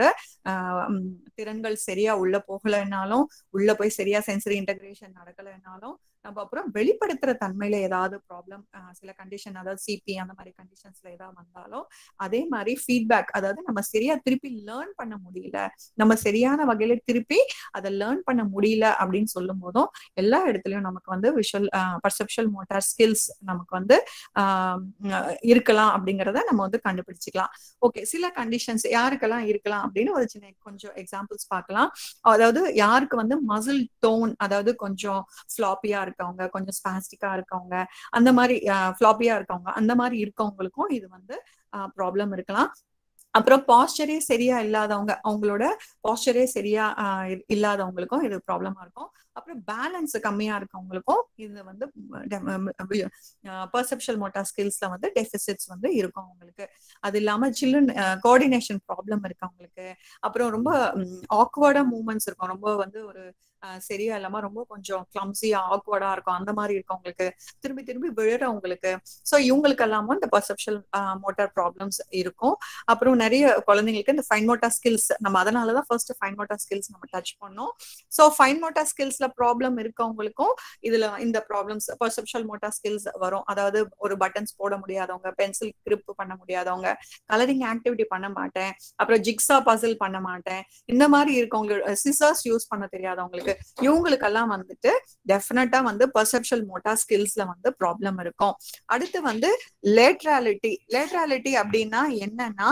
திறன்கள் சரியா உள்ள போகலைன்னாலும் உள்ள போய் சரியா சென்சரி இன்டகிரேஷன் நடக்கலைன்னாலும் நம்ம அப்புறம் வெளிப்படுத்துற தன்மையில ஏதாவது ப்ராப்ளம் சில கண்டிஷன் அதாவது சிபி அந்த மாதிரி கண்டிஷன்ஸ்ல ஏதாவது வந்தாலும் அதே மாதிரி ஃபீட்பேக் அதாவது நம்ம சரியா திருப்பி லேர்ன் பண்ண முடியல நம்ம சரியான வகையில திருப்பி அதை லேர்ன் பண்ண முடியல அப்படின்னு சொல்லும் போதும் எல்லா இடத்துலயும் நமக்கு வந்து விஷுவல் பர்செப்ஷுவல் மோட்டார் ஸ்கில்ஸ் நமக்கு வந்து இருக்கலாம் அப்படிங்கிறத நம்ம வந்து கண்டுபிடிச்சிக்கலாம் ஓகே சில கண்டிஷன்ஸ் யாருக்கெல்லாம் இருக்கலாம் அப்படின்னு ஒரு சின்ன கொஞ்சம் எக்ஸாம்பிள்ஸ் பார்க்கலாம் அதாவது யாருக்கு வந்து மசில் டோன் அதாவது கொஞ்சம் ஃபிளாப்பியா இருக்கவங்க கொஞ்சம் ஸ்பாஸ்டிக்கா இருக்கவங்க அந்த மாதிரி ஃபிளாப்பியா இருக்கவங்க அந்த மாதிரி இருக்கவங்களுக்கும் இது வந்து ப்ராப்ளம் இருக்கலாம் அப்புறம் பாஸ்டரே சரியா இல்லாதவங்க அவங்களோட பாஸ்டரே சரியா இல்லாதவங்களுக்கும் இது ப்ராப்ளமா இருக்கும் அப்புறம் பேலன்ஸ் கம்மியா இருக்கவங்களுக்கும் இது வந்து பர்செப்ஷுவல் மோட்டார் ஸ்கில்ஸ்ல வந்து டெபிசிட்ஸ் வந்து இருக்கும் அவங்களுக்கு அது இல்லாம சில்ட்ரன் கோஆர்டினேஷன் ப்ராப்ளம் இருக்கு அவங்களுக்கு அப்புறம் ரொம்ப ஆக்வர்டா மூமெண்ட்ஸ் இருக்கும் ரொம்ப வந்து ஒரு சரியா இல்லாம ரொம்ப கொஞ்சம் கிளம்ஸியா ஆக்வர்டா இருக்கும் அந்த மாதிரி இருக்கவங்களுக்கு திரும்பி திரும்பி விழுறவங்களுக்கு ஸோ இவங்களுக்கு எல்லாமும் இந்த பர்செப்ஷுவல் மோட்டார் ப்ராப்ளம்ஸ் இருக்கும் அப்புறம் நிறைய குழந்தைங்களுக்கு இந்த ஃபைன் மோட்டார் ஸ்கில்ஸ் நம்ம அதனாலதான் ஃபர்ஸ்ட் ஃபைன் மோட்டார் ஸ்கில்ஸ் நம்ம டச் பண்ணோம் ஸோ ஃபைன் மோட்டார் ஸ்கில்ஸ்ல ப்ராப்ளம் இருக்கவங்களுக்கும் இதுல இந்த ப்ராப்ளம்ஸ் பர்செப்ஷுவல் மோட்டார் ஸ்கில்ஸ் வரும் அதாவது ஒரு பட்டன்ஸ் போட முடியாதவங்க பென்சில் கிரிப் பண்ண முடியாதவங்க கலரிங் ஆக்டிவிட்டி பண்ண மாட்டேன் அப்புறம் ஜிக்ஸா பசில் பண்ண மாட்டேன் இந்த மாதிரி இருக்கவங்க சிசர்ஸ் யூஸ் பண்ண தெரியாதவங்களுக்கு இவங்களுக்கெல்லாம் வந்துட்டு டெஃபினட்டா வந்து பர்செப்ஷுவல் மோட்டார் ஸ்கில்ஸ்ல வந்து ப்ராப்ளம் இருக்கும் அடுத்து வந்து லேட்ராலிட்டி லேட்ராலிட்டி அப்படின்னா என்னன்னா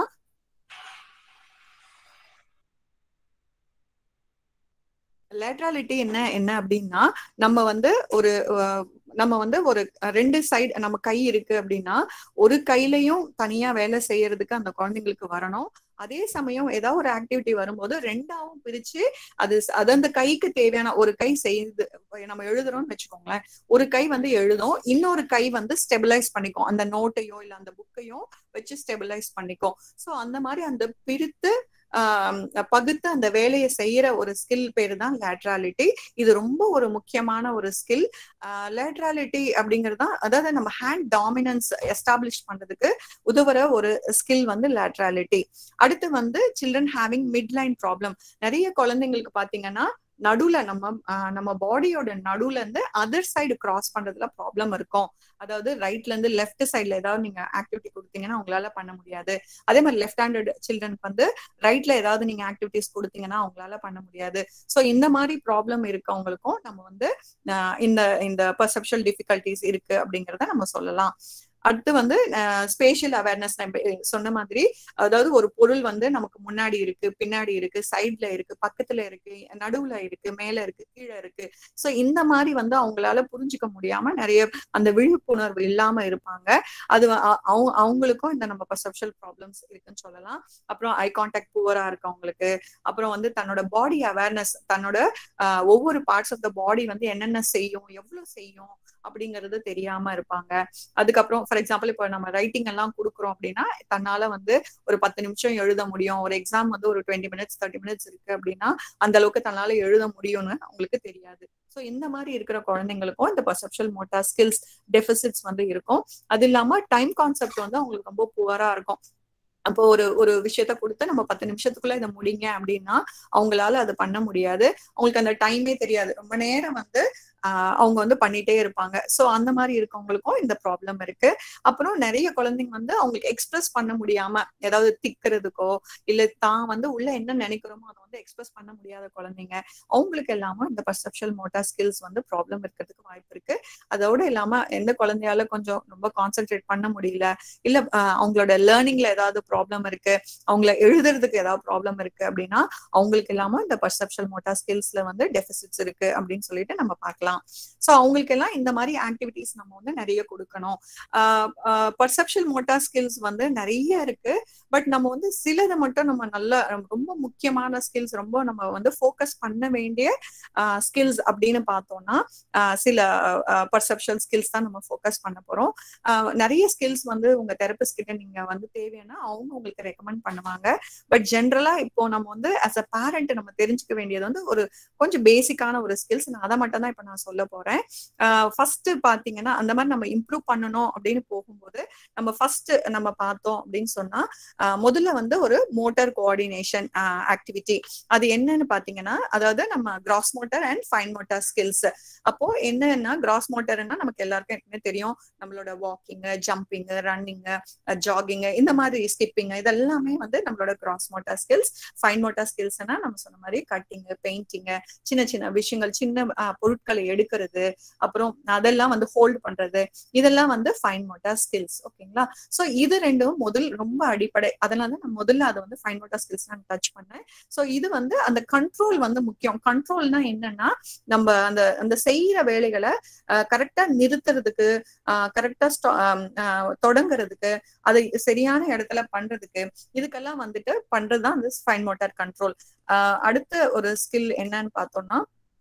லேட்ராலிட்டி என்ன என்ன அப்படின்னா நம்ம வந்து ஒரு நம்ம வந்து ஒரு ரெண்டு சைடு நம்ம கை இருக்கு அப்படின்னா ஒரு கையிலையும் தனியா வேலை செய்யறதுக்கு அந்த குழந்தைங்களுக்கு வரணும் அதே சமயம் ஏதாவது ஒரு ஆக்டிவிட்டி வரும்போது ரெண்டாவும் பிரிச்சு அது அது அந்த கைக்கு தேவையான ஒரு கை செய்து நம்ம எழுதுறோம்னு வச்சுக்கோங்களேன் ஒரு கை வந்து எழுதும் இன்னொரு கை வந்து ஸ்டெபிலைஸ் பண்ணிக்கும் அந்த நோட்டையோ இல்ல அந்த புக்கையோ வச்சு ஸ்டெபிலைஸ் பண்ணிக்கும் சோ அந்த மாதிரி அந்த பிரித்து பகுத்து அந்த வேலையை செய்யற ஒரு ஸ்கில் பேரு தான் லேட்ராலிட்டி இது ரொம்ப ஒரு முக்கியமான ஒரு ஸ்கில் லேட்ராலிட்டி அப்படிங்கிறது தான் அதாவது நம்ம ஹேண்ட் டாமினன்ஸ் எஸ்டாப்ளிஷ் பண்றதுக்கு உதவுற ஒரு ஸ்கில் வந்து லேட்ராலிட்டி அடுத்து வந்து children having midline problem நிறைய குழந்தைங்களுக்கு பாத்தீங்கன்னா நடுவுல நம்ம நம்ம பாடியோட நடுவுல இருந்து அதர் சைடு கிராஸ் பண்றதுல ப்ராப்ளம் இருக்கும் அதாவது ரைட்ல இருந்து லெஃப்ட் சைட்ல ஏதாவது நீங்க ஆக்டிவிட்டி கொடுத்தீங்கன்னா உங்களால பண்ண முடியாது அதே மாதிரி லெஃப்ட் ஹேண்டட் சில்ட்ரனுக்கு வந்து ரைட்ல ஏதாவது நீங்க ஆக்டிவிட்டிஸ் கொடுத்தீங்கன்னா அவங்களால பண்ண முடியாது ஸோ இந்த மாதிரி ப்ராப்ளம் இருக்கவங்களுக்கும் நம்ம வந்து இந்த இந்த பர்செப்ஷுவல் டிஃபிகல்டிஸ் இருக்கு அப்படிங்கிறத நம்ம சொல்லலாம் அடுத்து வந்து ஸ்பேஷியல் அவேர்னஸ் சொன்ன மாதிரி அதாவது ஒரு பொருள் வந்து நமக்கு முன்னாடி இருக்கு பின்னாடி இருக்கு சைட்ல இருக்கு பக்கத்துல இருக்கு நடுவுல இருக்கு மேல இருக்கு கீழே இருக்கு சோ இந்த மாதிரி வந்து அவங்களால புரிஞ்சுக்க முடியாம நிறைய அந்த விழிப்புணர்வு இல்லாம இருப்பாங்க அது அவங்களுக்கும் இந்த நம்ம பர்செப்ஷுவல் ப்ராப்ளம்ஸ் இருக்குன்னு சொல்லலாம் அப்புறம் ஐ கான்டாக்ட் புவரா இருக்கு அவங்களுக்கு அப்புறம் வந்து தன்னோட பாடி அவேர்னஸ் தன்னோட ஒவ்வொரு பார்ட்ஸ் ஆஃப் த பாடி வந்து என்னென்ன செய்யும் எவ்வளவு செய்யும் அப்படிங்கிறது தெரியாம இருப்பாங்க அதுக்கப்புறம் ஃபார் எக்ஸாம்பிள் இப்போ நம்ம ரைட்டிங் எல்லாம் கொடுக்குறோம் அப்படின்னா தன்னால வந்து ஒரு பத்து நிமிஷம் எழுத முடியும் ஒரு எக்ஸாம் வந்து ஒரு டுவெண்ட்டி மினிட்ஸ் தேர்ட்டி மினிட்ஸ் இருக்கு அப்படின்னா அந்த அளவுக்கு தன்னால எழுத முடியும்னு அவங்களுக்கு தெரியாது ஸோ இந்த மாதிரி இருக்கிற குழந்தைங்களுக்கும் இந்த பர்செப்ஷுவல் மோட்டா ஸ்கில்ஸ் டெபிசிட்ஸ் வந்து இருக்கும் அது இல்லாம டைம் கான்செப்ட் வந்து அவங்களுக்கு ரொம்ப புவரா இருக்கும் அப்போ ஒரு ஒரு விஷயத்த கொடுத்து நம்ம பத்து நிமிஷத்துக்குள்ள இதை முடிங்க அப்படின்னா அவங்களால அதை பண்ண முடியாது அவங்களுக்கு அந்த டைமே தெரியாது ரொம்ப நேரம் வந்து அவங்க வந்து பண்ணிட்டே இருப்பாங்க ஸோ அந்த மாதிரி இருக்கவங்களுக்கும் இந்த ப்ராப்ளம் இருக்கு அப்புறம் நிறைய குழந்தைங்க வந்து அவங்களுக்கு எக்ஸ்பிரஸ் பண்ண முடியாம ஏதாவது திக்கிறதுக்கோ இல்ல தான் வந்து உள்ள என்ன நினைக்கிறோமோ அதை வந்து எக்ஸ்பிரஸ் பண்ண முடியாத குழந்தைங்க அவங்களுக்கு எல்லாமே இந்த பர்செப்ஷுவல் மோட்டா ஸ்கில்ஸ் வந்து ப்ராப்ளம் இருக்கிறதுக்கு வாய்ப்பு இருக்கு அதோட இல்லாம எந்த குழந்தையால கொஞ்சம் ரொம்ப கான்சென்ட்ரேட் பண்ண முடியல இல்ல அவங்களோட லேர்னிங்ல ஏதாவது ப்ராப்ளம் இருக்கு அவங்கள எழுதுறதுக்கு ஏதாவது ப்ராப்ளம் இருக்கு அப்படின்னா அவங்களுக்கு இல்லாம இந்த பர்செப்ஷுவல் மோட்டா ஸ்கில்ஸ்ல வந்து டெபிசிட்ஸ் இருக்கு அப்படின்னு சொல்லிட்டு நம்ம பார்க்கலாம் ஸோ அவங்களுக்கு எல்லாம் இந்த மாதிரி ஆக்டிவிட்டிஸ் நம்ம வந்து நிறைய கொடுக்கணும் பர்செப்ஷுவல் மோட்டா ஸ்கில்ஸ் வந்து நிறைய இருக்கு பட் நம்ம வந்து சிலதை மட்டும் நம்ம நல்ல ரொம்ப முக்கியமான ஸ்கில்ஸ் ரொம்ப நம்ம வந்து ஃபோக்கஸ் பண்ண வேண்டிய ஸ்கில்ஸ் அப்படின்னு பார்த்தோம்னா சில பர்செப்ஷுவல் ஸ்கில்ஸ் தான் நம்ம ஃபோக்கஸ் பண்ண போறோம் நிறைய ஸ்கில்ஸ் வந்து உங்க தெரபிஸ்ட் கிட்ட நீங்க வந்து தேவைன்னா அவங்க உங்களுக்கு ரெக்கமெண்ட் பண்ணுவாங்க பட் ஜென்ரலா இப்போ நம்ம வந்து அஸ் அ பேரண்ட் நம்ம தெரிஞ்சுக்க வேண்டியது வந்து ஒரு கொஞ்சம் பேசிக்கான ஒரு ஸ்கில்ஸ் நான் அதை மட்டும் தான் இப்போ நான் சொல்ல போறேன் ஃபர்ஸ்ட் பாத்தீங்கன்னா அந்த மாதிரி நம்ம இம்ப்ரூவ் பண்ணணும் அப்படின்னு போகும்போது நம்ம ஃபர்ஸ்ட் நம்ம பார்த்தோம் அப்படின்னு சொன்னா முதல்ல வந்து ஒரு மோட்டார் கோஆர்டினேஷன் ஆக்டிவிட்டி அது என்னன்னு பாத்தீங்கன்னா அதாவது நம்ம gross motor and fine motor skills அப்போ என்னன்னா கிராஸ் மோட்டர்னா நமக்கு எல்லாருக்கும் எப்பவுமே தெரியும் நம்மளோட வாக்கிங் ஜம்பிங் ரன்னிங் ஜாகிங் இந்த மாதிரி ஸ்கிப்பிங் இதெல்லாமே வந்து நம்மளோட gross motor skills fine motor ஸ்கில்ஸ்னா நம்ம சொன்ன மாதிரி கட்டிங் பெயிண்டிங் சின்ன சின்ன விஷயங்கள் சின்ன பொருட்களை எடுக்கிறது அப்புறம் அதெல்லாம் வந்து ஹோல்ட் பண்றது இதெல்லாம் வந்து ஃபைன் மோட்டார் ஸ்கில்ஸ் ஓகேங்களா சோ இது ரெண்டும் முதல் ரொம்ப அடிப்படை அதனால நான் முதல்ல அதை வந்து ஃபைன் மோட்டார் ஸ்கில்ஸ் நான் டச் பண்ணேன் சோ இது வந்து அந்த கண்ட்ரோல் வந்து முக்கியம் கண்ட்ரோல்னா என்னன்னா நம்ம அந்த அந்த செய்யற வேலைகளை கரெக்டா நிறுத்துறதுக்கு கரெக்டா தொடங்குறதுக்கு அதை சரியான இடத்துல பண்றதுக்கு இதுக்கெல்லாம் வந்துட்டு பண்றதுதான் அந்த ஃபைன் மோட்டார் கண்ட்ரோல் அடுத்த ஒரு ஸ்கில் என்னன்னு பார்த்தோம்னா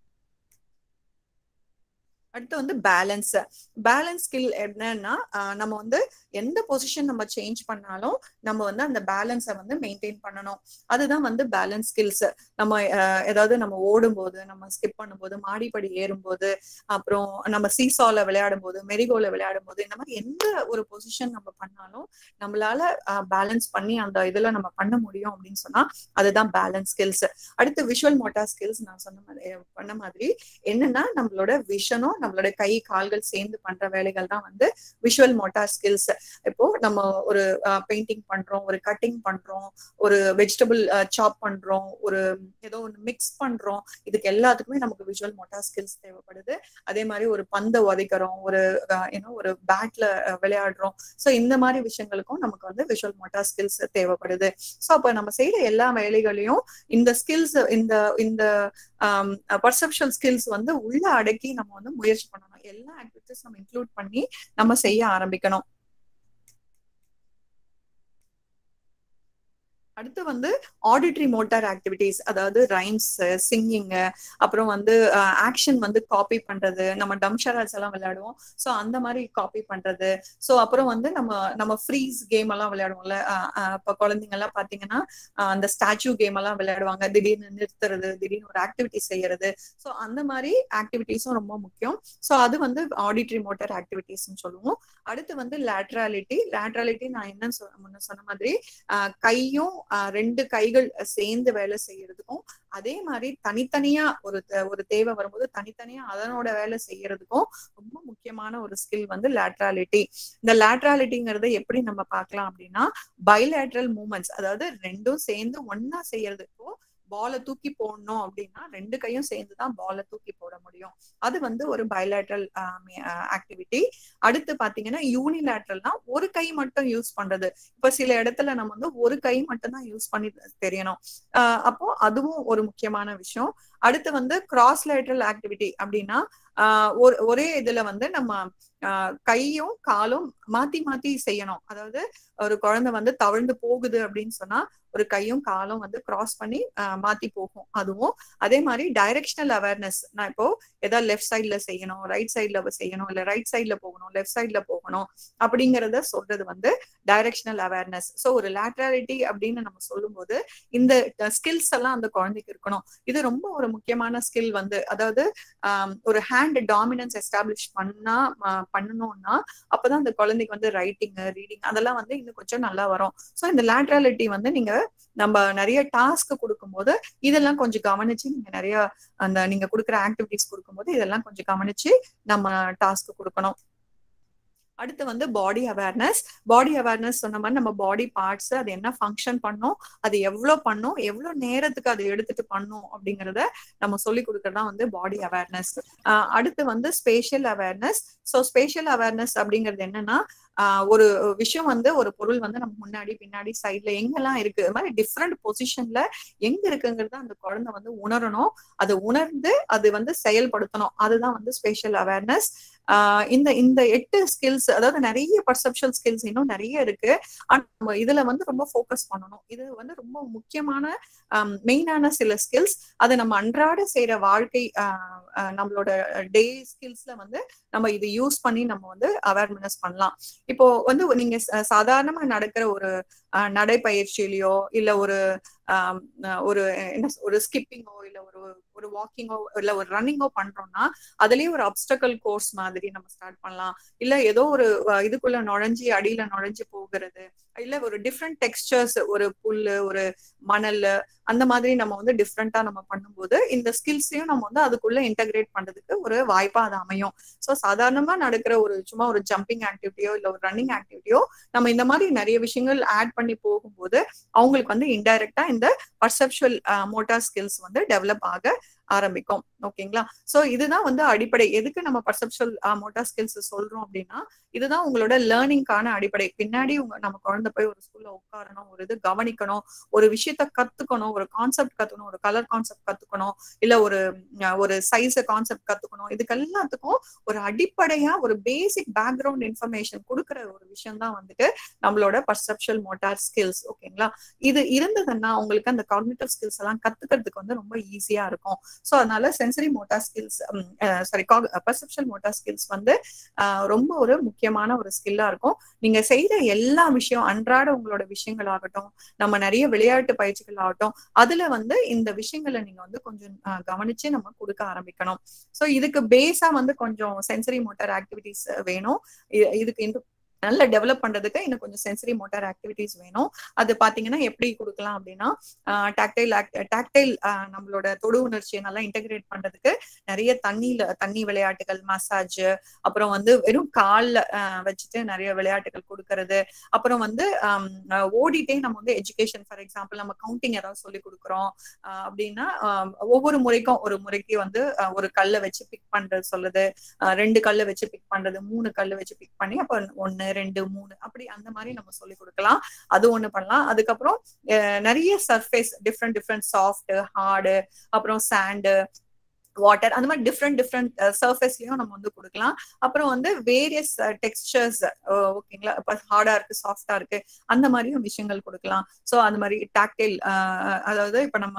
அடுத்து வந்து பேலன்ஸ் பேலன்ஸ் ஸ்கில் என்னன்னா நம்ம வந்து எந்த பொசிஷன் நம்ம சேஞ்ச் பண்ணாலும் நம்ம வந்து அந்த பேலன்ஸை வந்து மெயின்டைன் பண்ணணும் அதுதான் வந்து பேலன்ஸ் ஸ்கில்ஸ் நம்ம ஏதாவது நம்ம ஓடும்போது நம்ம ஸ்கிப் பண்ணும்போது மாடிப்படி ஏறும்போது அப்புறம் நம்ம சீசால விளையாடும் போது மெரிகோல விளையாடும் போது இந்த மாதிரி எந்த ஒரு பொசிஷன் நம்ம பண்ணாலும் நம்மளால பேலன்ஸ் பண்ணி அந்த இதுல நம்ம பண்ண முடியும் அப்படின்னு சொன்னா அதுதான் பேலன்ஸ் ஸ்கில்ஸ் அடுத்து விஷுவல் மோட்டார் ஸ்கில்ஸ் நான் சொன்ன மாதிரி பண்ண மாதிரி என்னன்னா நம்மளோட விஷனும் நம்மளோட கை கால்கள் சேர்ந்து பண்ற வேலைகள் தான் வந்து விஷுவல் மோட்டார் ஸ்கில்ஸ் இப்போ நம்ம ஒரு பெயிண்டிங் பண்றோம் ஒரு கட்டிங் பண்றோம் ஒரு வெஜிடபிள் சாப் பண்றோம் ஒரு ஏதோ ஒன்று மிக்ஸ் பண்றோம் இதுக்கு எல்லாத்துக்குமே நமக்கு விஷுவல் மோட்டார் ஸ்கில்ஸ் தேவைப்படுது அதே மாதிரி ஒரு பந்தை உதைக்கிறோம் ஒரு ஏன்னோ ஒரு பேட்ல விளையாடுறோம் ஸோ இந்த மாதிரி விஷயங்களுக்கும் நமக்கு வந்து விஷுவல் மோட்டார் ஸ்கில்ஸ் தேவைப்படுது ஸோ அப்போ நம்ம செய்யற எல்லா வேலைகளையும் இந்த ஸ்கில்ஸ் இந்த இந்த பர்செப்ஷுவல் ஸ்கில்ஸ் வந்து உள்ள அடக்கி நம்ம வந்து முயற்சி பண்ணணும் எல்லா ஆக்டிவிட்டிஸ் நம்ம இன்க்ளூட் பண்ணி நம்ம செய்ய ஆரம்பிக்கணும் அடுத்து வந்து ஆடிட்ரி மோட்டார் ஆக்டிவிட்டிஸ் அதாவது ரைம்ஸ் சிங்கிங் அப்புறம் வந்து ஆக்ஷன் வந்து காப்பி பண்றது நம்ம டம்ஷராஸ் எல்லாம் விளையாடுவோம் ஸோ அந்த மாதிரி காப்பி பண்றது ஸோ அப்புறம் வந்து நம்ம நம்ம ஃப்ரீஸ் கேம் எல்லாம் விளையாடுவோம்ல இப்போ குழந்தைங்க எல்லாம் பாத்தீங்கன்னா அந்த ஸ்டாச்சு கேம் எல்லாம் விளையாடுவாங்க திடீர்னு நிறுத்துறது திடீர்னு ஒரு ஆக்டிவிட்டி செய்யறது ஸோ அந்த மாதிரி ஆக்டிவிட்டிஸும் ரொம்ப முக்கியம் ஸோ அது வந்து ஆடிட்ரி மோட்டார் ஆக்டிவிட்டிஸ்னு சொல்லுவோம் அடுத்து வந்து லேட்ராலிட்டி லேட்ராலிட்டி நான் என்ன முன்ன சொன்ன மாதிரி கையும் ரெண்டு கைகள் சேர்ந்து வேலை செய்யறதுக்கும் அதே மாதிரி தனித்தனியா ஒரு ஒரு தேவை வரும்போது தனித்தனியா அதனோட வேலை செய்யறதுக்கும் ரொம்ப முக்கியமான ஒரு ஸ்கில் வந்து லேட்ராலிட்டி இந்த லேட்ராலிட்டிங்கிறத எப்படி நம்ம பார்க்கலாம் அப்படின்னா பைலேட்ரல் மூமெண்ட்ஸ் அதாவது ரெண்டும் சேர்ந்து ஒன்னா செய்யறதுக்கும் பாலை தூக்கி போடணும் அப்படின்னா ரெண்டு கையும் சேர்ந்து தான் பாலை தூக்கி போட முடியும் அது வந்து ஒரு பயலேட்ரல் ஆக்டிவிட்டி அடுத்து பாத்தீங்கன்னா யூனிலேட்ரல்னா ஒரு கை மட்டும் யூஸ் பண்றது இப்ப சில இடத்துல நம்ம வந்து ஒரு கை மட்டும் தான் யூஸ் பண்ணி தெரியணும் அப்போ அதுவும் ஒரு முக்கியமான விஷயம் அடுத்து வந்து கிராஸ் லேட்ரல் ஆக்டிவிட்டி அப்படின்னா ஒரு ஒரே இதுல வந்து நம்ம கையும் காலும் மாத்தி மாத்தி செய்யணும் அதாவது ஒரு குழந்தை வந்து தவழ்ந்து போகுது அப்படின்னு சொன்னா ஒரு கையும் காலும் வந்து கிராஸ் பண்ணி மாத்தி போகும் அதுவும் அதே மாதிரி டைரக்ஷனல் அவேர்னஸ் நான் இப்போ ஏதாவது லெஃப்ட் சைட்ல செய்யணும் ரைட் சைட்ல செய்யணும் இல்ல ரைட் சைட்ல போகணும் லெஃப்ட் சைட்ல போகணும் அப்படிங்கறத சொல்றது வந்து டைரக்ஷனல் அவேர்னஸ் ஸோ ஒரு லேட்ராலிட்டி அப்படின்னு நம்ம சொல்லும்போது இந்த ஸ்கில்ஸ் எல்லாம் அந்த குழந்தைக்கு இருக்கணும் இது ரொம்ப ஒரு முக்கியமான ஸ்கில் வந்து அதாவது ஒரு ஹேண்ட் டாமினன்ஸ் எஸ்டாப்ளிஷ் பண்ணா பண்ணணும்னா அப்பதான் அந்த குழந்தைக்கு வந்து ரைட்டிங் ரீடிங் அதெல்லாம் வந்து இன்னும் கொஞ்சம் நல்லா வரும் ஸோ இந்த லேட்ராலிட்டி வந்து நீங்க நம்ம நிறைய டாஸ்க் கொடுக்கும்போது இதெல்லாம் கொஞ்சம் கவனிச்சு நீங்க நிறைய அந்த நீங்க கொடுக்குற ஆக்டிவிட்டிஸ் கொடுக்கும்போது இதெல்லாம் கொஞ்சம் கவனிச்சு நம்ம டாஸ்க் கொடுக்கணும் அடுத்து வந்து பாடி அவேர்னஸ் பாடி அவேர்னஸ் சொன்ன மாதிரி நம்ம பாடி பார்ட்ஸ் அது என்ன ஃபங்க்ஷன் பண்ணும் அது எவ்வளவு பண்ணும் எவ்வளவு நேரத்துக்கு அது எடுத்துட்டு பண்ணும் அப்படிங்கறத நம்ம சொல்லி கொடுக்கறதா வந்து பாடி அவேர்னஸ் அடுத்து வந்து spatial awareness so spatial awareness அப்படிங்கிறது என்னன்னா ஒரு விஷயம் வந்து ஒரு பொருள் வந்து நம்ம முன்னாடி பின்னாடி சைட்ல எங்கெல்லாம் இருக்கு இது மாதிரி டிஃப்ரெண்ட் பொசிஷன்ல எங்க இருக்குங்கிறத அந்த குழந்தை வந்து உணரணும் அதை உணர்ந்து அது வந்து செயல்படுத்தணும் அதுதான் வந்து ஸ்பேஷியல் அவேர்னஸ் ஆஹ் இந்த இந்த எட்டு ஸ்கில்ஸ் அதாவது நிறைய பர்செப்ஷன் ஸ்கில்ஸ் இன்னும் நிறைய இருக்கு ஆனா நம்ம இதுல வந்து ரொம்ப ஃபோக்கஸ் பண்ணணும் இது வந்து ரொம்ப முக்கியமான மெயினான சில ஸ்கில்ஸ் அதை நம்ம அன்றாட செய்யற வாழ்க்கை நம்மளோட டே ஸ்கில்ஸ்ல வந்து நம்ம இது யூஸ் பண்ணி நம்ம வந்து அவேர்னஸ் பண்ணலாம் இப்போ வந்து நீங்க சாதாரணமா நடக்கிற ஒரு நடைப்பயிற்சியிலயோ இல்ல ஒரு ஒரு என்ன ஒரு ஸ்கிப்பிங்கோ இல்ல ஒரு ஒரு வாக்கிங்கோ இல்ல ஒரு ரன்னிங்கோ பண்றோம்னா அதுலயே ஒரு அப்டக்கல் கோர்ஸ் மாதிரி நம்ம ஸ்டார்ட் பண்ணலாம் இல்ல ஏதோ ஒரு இதுக்குள்ள நுழைஞ்சி அடியில நுழைஞ்சு போகிறது இல்ல ஒரு டிஃப்ரெண்ட் டெக்ஸ்டர்ஸ் ஒரு புல்லு ஒரு மணல் அந்த மாதிரி நம்ம வந்து டிஃப்ரெண்டா நம்ம பண்ணும்போது இந்த ஸ்கில்ஸையும் நம்ம வந்து அதுக்குள்ள இன்டகிரேட் பண்றதுக்கு ஒரு வாய்ப்பா அது அமையும் ஸோ சாதாரணமா நடக்கிற ஒரு சும்மா ஒரு ஜம்பிங் ஆக்டிவிட்டியோ இல்ல ஒரு ரன்னிங் ஆக்டிவிட்டியோ நம்ம இந்த மாதிரி நிறைய விஷயங்கள் ஆட் பண்ணி போகும்போது அவங்களுக்கு வந்து இன்டைரக்டா இந்த பர்செப்சுவல் மோட்டார் ஸ்கில்ஸ் வந்து டெவலப் ஆக ஆரம்பிக்கும் ஓகேங்களா சோ இதுதான் வந்து அடிப்படை எதுக்கு நம்ம பர்செப்சுவல் மோட்டார் ஸ்கில்ஸ் சொல்றோம் அப்படின்னா இதுதான் உங்களோட லேர்னிங்கான அடிப்படை பின்னாடி உங்க நம்ம குழந்தை போய் ஒரு ஸ்கூல்ல உட்காரணும் ஒரு இது கவனிக்கணும் ஒரு விஷயத்த கத்துக்கணும் ஒரு கான்செப்ட் கத்துக்கணும் ஒரு கலர் கான்செப்ட் கத்துக்கணும் இல்ல ஒரு ஒரு சைஸ் கான்செப்ட் கத்துக்கணும் இதுக்கு எல்லாத்துக்கும் ஒரு அடிப்படையா ஒரு பேசிக் பேக்ரவுண்ட் இன்ஃபர்மேஷன் கொடுக்குற ஒரு விஷயம் தான் வந்துட்டு நம்மளோட பர்செப்சுவல் மோட்டார் ஸ்கில்ஸ் ஓகேங்களா இது இருந்ததுன்னா உங்களுக்கு அந்த காக்னிட்டிவ் ஸ்கில்ஸ் எல்லாம் கத்துக்கிறதுக்கு வந்து ரொம்ப ஈஸியா இருக்கும் ஸோ அதனால sensory motor skills sorry perception motor skills வந்து ரொம்ப ஒரு முக்கியமான ஒரு ஸ்கில்லா இருக்கும் நீங்க செய்யற எல்லா விஷயம் அன்றாட உங்களோட விஷயங்கள் ஆகட்டும் நம்ம நிறைய விளையாட்டு பயிற்சிகள் ஆகட்டும் அதுல வந்து இந்த விஷயங்களை நீங்க வந்து கொஞ்சம் கவனிச்சு நம்ம கொடுக்க ஆரம்பிக்கணும் ஸோ இதுக்கு பேஸா வந்து கொஞ்சம் சென்சரி மோட்டார் ஆக்டிவிட்டிஸ் வேணும் இதுக்கு இந்த நல்ல டெவலப் பண்றதுக்கு இன்னும் கொஞ்சம் சென்சரி மோட்டார் ஆக்டிவிட்டிஸ் வேணும் அது பாத்தீங்கன்னா எப்படி கொடுக்கலாம் அப்படின்னா டாக்டைல் டாக்டைல் நம்மளோட தொடு உணர்ச்சியை நல்லா இன்டகிரேட் பண்றதுக்கு நிறைய தண்ணியில தண்ணி விளையாட்டுகள் மசாஜ் அப்புறம் வந்து வெறும் கால்ல வச்சுட்டு நிறைய விளையாட்டுகள் கொடுக்கறது அப்புறம் வந்து ஓடிட்டே நம்ம வந்து எஜுகேஷன் ஃபார் எக்ஸாம்பிள் நம்ம கவுண்டிங் ஏதாவது சொல்லி கொடுக்குறோம் அப்படின்னா ஒவ்வொரு முறைக்கும் ஒரு முறைக்கு வந்து ஒரு கல்லை வச்சு பிக் பண்றது சொல்லுது ரெண்டு கல்லை வச்சு பிக் பண்றது மூணு கல்லை வச்சு பிக் பண்ணி அப்ப ஒன்னு ரெண்டு மூணு அப்படி அந்த மாதிரி நம்ம சொல்லி கொடுக்கலாம் அது ஒண்ணு பண்ணலாம் அதுக்கப்புறம் நிறைய surface different different soft hard அப்புறம் சாண்டு வாட்டர் அந்த மாதிரி டிஃப்ரெண்ட் டிஃப்ரெண்ட் சர்ஃபேஸ்லயும் நம்ம வந்து கொடுக்கலாம் அப்புறம் வந்து வேரியஸ் டெக்ஸ்டர்ஸ் ஓகேங்களா இப்போ ஹார்டா இருக்கு சாஃப்டா இருக்கு அந்த மாதிரியும் விஷயங்கள் கொடுக்கலாம் ஸோ அந்த மாதிரி டாக்டைல் அதாவது இப்ப நம்ம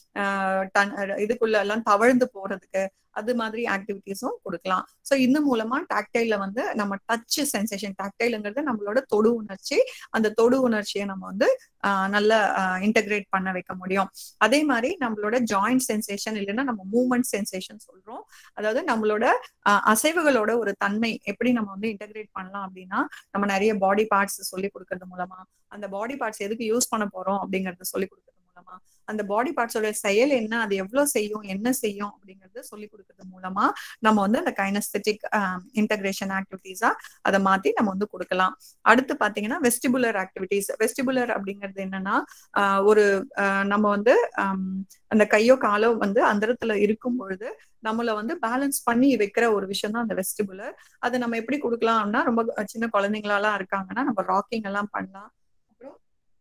இதுக்குள்ள எல்லாம் தவழ்ந்து போறதுக்கு அது மாதிரி ஆக்டிவிட்டிஸும் கொடுக்கலாம் ஸோ இந்த மூலமா டாக்டைல வந்து நம்ம டச் சென்சேஷன் டாக்டைலுங்கிறது நம்மளோட தொடு உணர்ச்சி அந்த தொடு உணர்ச்சியை நம்ம வந்து நல்லா இன்டகிரேட் பண்ண வைக்க முடியும் அதே மாதிரி நம்மளோட ஜாயிண்ட் சென்சேஷன் இல்லைன்னா நம்ம மூவ்மெண்ட் சென்சேஷன் சொல்றோம் அதாவது நம்மளோட அசைவுகளோட ஒரு தன்மை எப்படி நம்ம வந்து இன்டகிரேட் பண்ணலாம் அப்படின்னா நம்ம நிறைய பாடி பார்ட்ஸ் சொல்லி கொடுக்கறது மூலமா அந்த பாடி பார்ட்ஸ் எதுக்கு யூஸ் பண்ண போறோம் அப்படிங்கறத சொல்லி கொடுக்கறது மூலமா அந்த பாடி பார்ட்ஸோட செயல் என்ன அது எவ்வளவு செய்யும் என்ன செய்யும் அப்படிங்கறது சொல்லி கொடுக்கறது மூலமா நம்ம வந்து அந்த கைனஸ்தட்டிக் இன்டகிரேஷன் ஆக்டிவிட்டிஸா அதை மாத்தி நம்ம வந்து கொடுக்கலாம் அடுத்து பாத்தீங்கன்னா வெஸ்டிபுலர் ஆக்டிவிட்டிஸ் வெஸ்டிபுலர் அப்படிங்கிறது என்னன்னா ஒரு நம்ம வந்து அந்த கையோ காலோ வந்து அந்தரத்துல இருக்கும் பொழுது நம்மள வந்து பேலன்ஸ் பண்ணி வைக்கிற ஒரு விஷயம் தான் அந்த வெஸ்டிபுலர் அதை நம்ம எப்படி கொடுக்கலாம் அப்படின்னா ரொம்ப சின்ன குழந்தைங்களாலாம் இருக்காங்கன்னா நம்ம ராக்கிங் எல்லாம் பண்ணலாம் அப்புறம்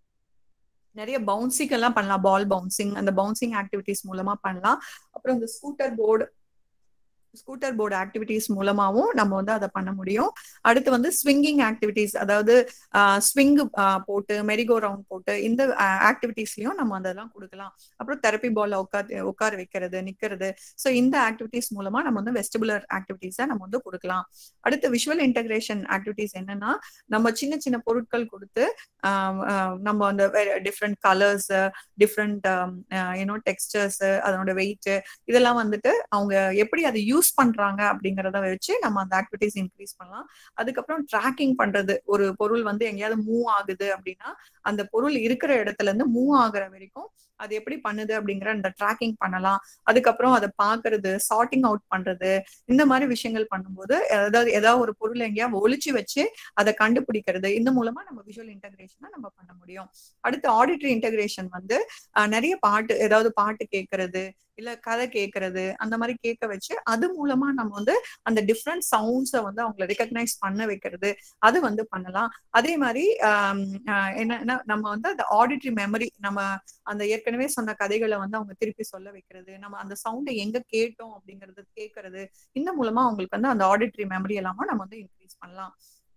நிறைய பவுன்சிங் எல்லாம் பண்ணலாம் பால் பவுன்சிங் அந்த பவுன்சிங் ஆக்டிவிட்டிஸ் மூலமா பண்ணலாம் அப்புறம் இந்த scooter board scooter board activities மூலமாவும் நம்ம வந்து அதை பண்ண முடியும் அடுத்து வந்து ஸ்விங்கிங் ஆக்டிவிட்டிஸ் அதாவது ஸ்விங் போட்டு மெரிகோ ரவுண்ட் போட்டு இந்த ஆக்டிவிட்டிஸ்லயும் நம்ம அதெல்லாம் கொடுக்கலாம் அப்புறம் தெரப்பி பால்ல உட்கார் உட்கார வைக்கிறது நிக்கிறது ஸோ இந்த ஆக்டிவிட்டிஸ் மூலமா நம்ம வந்து வெஸ்டிபுலர் ஆக்டிவிட்டிஸை நம்ம வந்து கொடுக்கலாம் அடுத்து விஷுவல் இன்டகிரேஷன் ஆக்டிவிட்டிஸ் என்னன்னா நம்ம சின்ன சின்ன பொருட்கள் கொடுத்து நம்ம அந்த different colours different you know textures அதனோட வெயிட் இதெல்லாம் வந்துட்டு அவங்க எப்படி அதை யூஸ் யூஸ் பண்றாங்க அப்படிங்கறத வச்சு நம்ம அந்த ஆக்டிவிட்டிஸ் இன்க்ரீஸ் பண்ணலாம் அதுக்கப்புறம் ட்ராக்கிங் பண்றது ஒரு பொருள் வந்து எங்கேயாவது மூவ் ஆகுது அப்படின்னா அந்த பொருள் இருக்கிற இடத்துல இருந்து மூவ் ஆகுற வரைக்கும் அது எப்படி பண்ணுது அப்படிங்கிற அந்த ட்ராக்கிங் பண்ணலாம் அதுக்கப்புறம் அதை பாக்குறது சார்ட்டிங் அவுட் பண்றது இந்த மாதிரி விஷயங்கள் பண்ணும்போது அதாவது ஏதாவது ஒரு பொருள் எங்கேயாவது ஒழிச்சு வச்சு அதை கண்டுபிடிக்கிறது இந்த மூலமா நம்ம விஷுவல் இன்டகிரேஷனை நம்ம பண்ண முடியும் அடுத்து ஆடிட்டரி இன்டகிரேஷன் வந்து நிறைய பாட்டு ஏதாவது பாட்டு கேட்கறது இல்ல கதை கேட்கறது அந்த மாதிரி கேட்க வச்சு அது மூலமா நம்ம வந்து அந்த டிஃப்ரெண்ட் சவுண்ட்ஸை வந்து அவங்களை ரெக்கக்னைஸ் பண்ண வைக்கிறது அது வந்து பண்ணலாம் அதே மாதிரி என்னன்னா நம்ம வந்து அந்த ஆடிட்டரி மெமரி நம்ம அந்த ஏற்கனவே சொன்ன கதைகளை வந்து அவங்க திருப்பி சொல்ல வைக்கிறது நம்ம அந்த சவுண்டை எங்க கேட்டோம் அப்படிங்கறது கேட்கறது இந்த மூலமா அவங்களுக்கு வந்து அந்த ஆடிட்டரி மெமரி எல்லாமே நம்ம வந்து இன்க்ரீஸ் பண்ணலாம்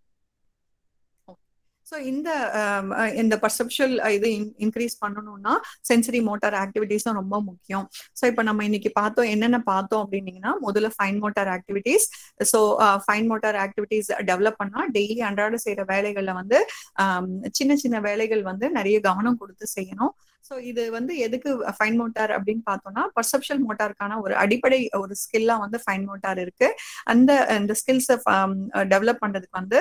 ஸோ இந்த இந்த பர்செப்ஷுவல் இது இன்க்ரீஸ் பண்ணணும்னா சென்சரி மோட்டார் ஆக்டிவிட்டிஸும் ரொம்ப முக்கியம் ஸோ இப்போ நம்ம இன்னைக்கு பார்த்தோம் என்னென்ன பார்த்தோம் அப்படின்னீங்கன்னா முதல்ல fine motor activities so fine motor activities develop பண்ணா டெய்லி அன்றாட செய்யற வேலைகள்ல வந்து சின்ன சின்ன வேலைகள் வந்து நிறைய கவனம் கொடுத்து செய்யணும் ஸோ இது வந்து எதுக்கு ஃபைன் மோட்டார் அப்படின்னு பார்த்தோம்னா பர்செப்ஷன் மோட்டாருக்கான ஒரு அடிப்படை ஒரு ஸ்கில்லா வந்து ஃபைன் மோட்டார் இருக்கு அந்த இந்த ஸ்கில்ஸை டெவலப் பண்றதுக்கு வந்து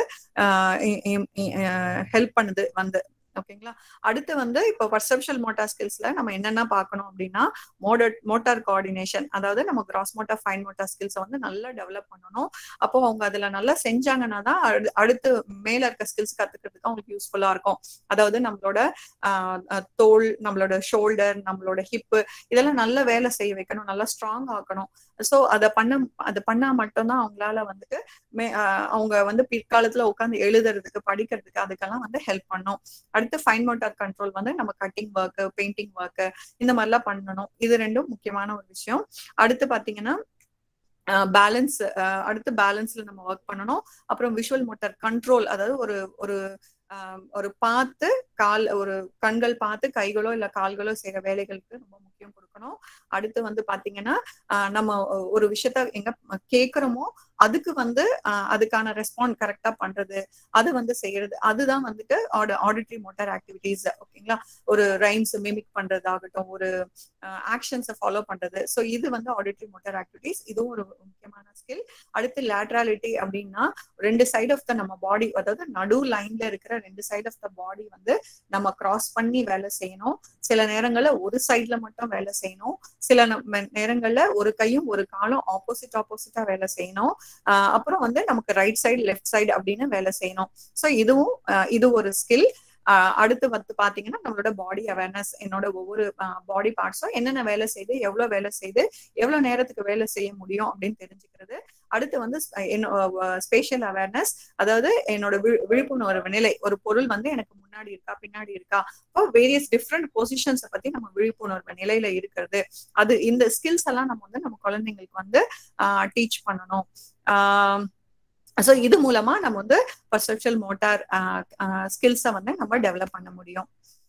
ஹெல்ப் பண்ணுது வந்து ஓகேங்களா அடுத்து வந்து இப்போ பர்செப்ஷல் மோட்டார் ஸ்கில்ஸ்ல நம்ம என்னென்ன பார்க்கணும் அப்படின்னா மோடர் மோட்டார் கோஆர்டினேஷன் அதாவது நம்ம கிராஸ் மோட்டார் ஃபைன் மோட்டார் ஸ்கில்ஸை வந்து நல்லா டெவலப் பண்ணணும் அப்போ அவங்க அதுல நல்லா செஞ்சாங்கன்னா தான் அடுத்து மேல இருக்க ஸ்கில்ஸ் கத்துக்கிறதுக்கு அவங்களுக்கு யூஸ்ஃபுல்லா இருக்கும் அதாவது நம்மளோட தோல் நம்மளோட ஷோல்டர் நம்மளோட ஹிப்பு இதெல்லாம் நல்ல வேலை செய்ய வைக்கணும் நல்லா ஸ்ட்ராங் ஆக்கணும் ஸோ அதை பண்ண அதை பண்ணா மட்டும்தான் அவங்களால வந்துட்டு மே அவங்க வந்து பிற்காலத்துல உட்காந்து எழுதுறதுக்கு படிக்கிறதுக்கு அதுக்கெல்லாம் வந்து ஹெல்ப் பண்ணும் அடுத்து ஃபைன் மோட்டார் கண்ட்ரோல் வந்து நம்ம கட்டிங் ஒர்க் பெயிண்டிங் ஒர்க் இந்த மாதிரிலாம் பண்ணணும் இது ரெண்டும் முக்கியமான ஒரு விஷயம் அடுத்து பாத்தீங்கன்னா பேலன்ஸ் அடுத்து பேலன்ஸ்ல நம்ம ஒர்க் பண்ணணும் அப்புறம் விஷுவல் மோட்டார் கண்ட்ரோல் அதாவது ஒரு ஒரு ஒரு பார்த்து கால் ஒரு கண்கள் பார்த்து கைகளோ இல்ல கால்களோ செய்யற வேலைகளுக்கு ரொம்ப முக்கியம் கொடுக்கணும் அடுத்து வந்து பாத்தீங்கன்னா நம்ம ஒரு விஷயத்த எங்க கேக்குறோமோ அதுக்கு வந்து அதுக்கான ரெஸ்பாண்ட் கரெக்டா பண்றது அது வந்து செய்யறது அதுதான் வந்துட்டு ஆடிட்டரி மோட்டார் ஆக்டிவிட்டிஸ் ஓகேங்களா ஒரு ரைம்ஸ் மிமிக் பண்றதாகட்டும் ஒரு ஆக்ஷன்ஸை ஃபாலோ பண்றது ஸோ இது வந்து ஆடிட்டரி மோட்டார் ஆக்டிவிட்டிஸ் இதுவும் ஒரு முக்கியமான ஸ்கில் அடுத்து லேட்ராலிட்டி அப்படின்னா ரெண்டு சைட் ஆஃப் த நம்ம பாடி அதாவது நடு லைன்ல இருக்கிற ரெண்டு சைட் ஆஃப் த பாடி வந்து நம்ம கிராஸ் பண்ணி வேலை செய்யணும் சில நேரங்கள்ல ஒரு சைட்ல மட்டும் வேலை செய்யணும் சில நேரங்கள்ல ஒரு கையும் ஒரு காலும் ஆப்போசிட் ஆப்போசிட்டா வேலை செய்யணும் அப்புறம் வந்து நமக்கு ரைட் சைடு லெஃப்ட் சைடு அப்படின்னு வேலை செய்யணும் ஸோ இதுவும் இது ஒரு ஸ்கில் அடுத்து வந்து பாத்தீங்கன்னா நம்மளோட பாடி அவேர்னஸ் என்னோட ஒவ்வொரு பாடி பார்ட்ஸும் என்னென்ன வேலை செய்து எவ்வளவு வேலை செய்து எவ்வளவு நேரத்துக்கு வேலை செய்ய முடியும் அப்படின்னு தெரிஞ்சுக்கிறது அடுத்து வந்து ஸ்பேஷியல் அவேர்னஸ் அதாவது என்னோட விழிப்புணர்வு நிலை ஒரு பொருள் வந்து எனக்கு முன்னாடி முன்னாடி இருக்கா பின்னாடி இருக்கா இப்போ வேரியஸ் டிஃப்ரெண்ட் பொசிஷன்ஸை பத்தி நம்ம விழிப்புணர்வு நிலையில இருக்கிறது அது இந்த ஸ்கில்ஸ் எல்லாம் நம்ம வந்து நம்ம குழந்தைங்களுக்கு வந்து டீச் பண்ணணும் ஸோ இது மூலமா நம்ம வந்து பர்செப்ஷுவல் மோட்டார் ஸ்கில்ஸை வந்து நம்ம டெவலப் பண்ண முடியும்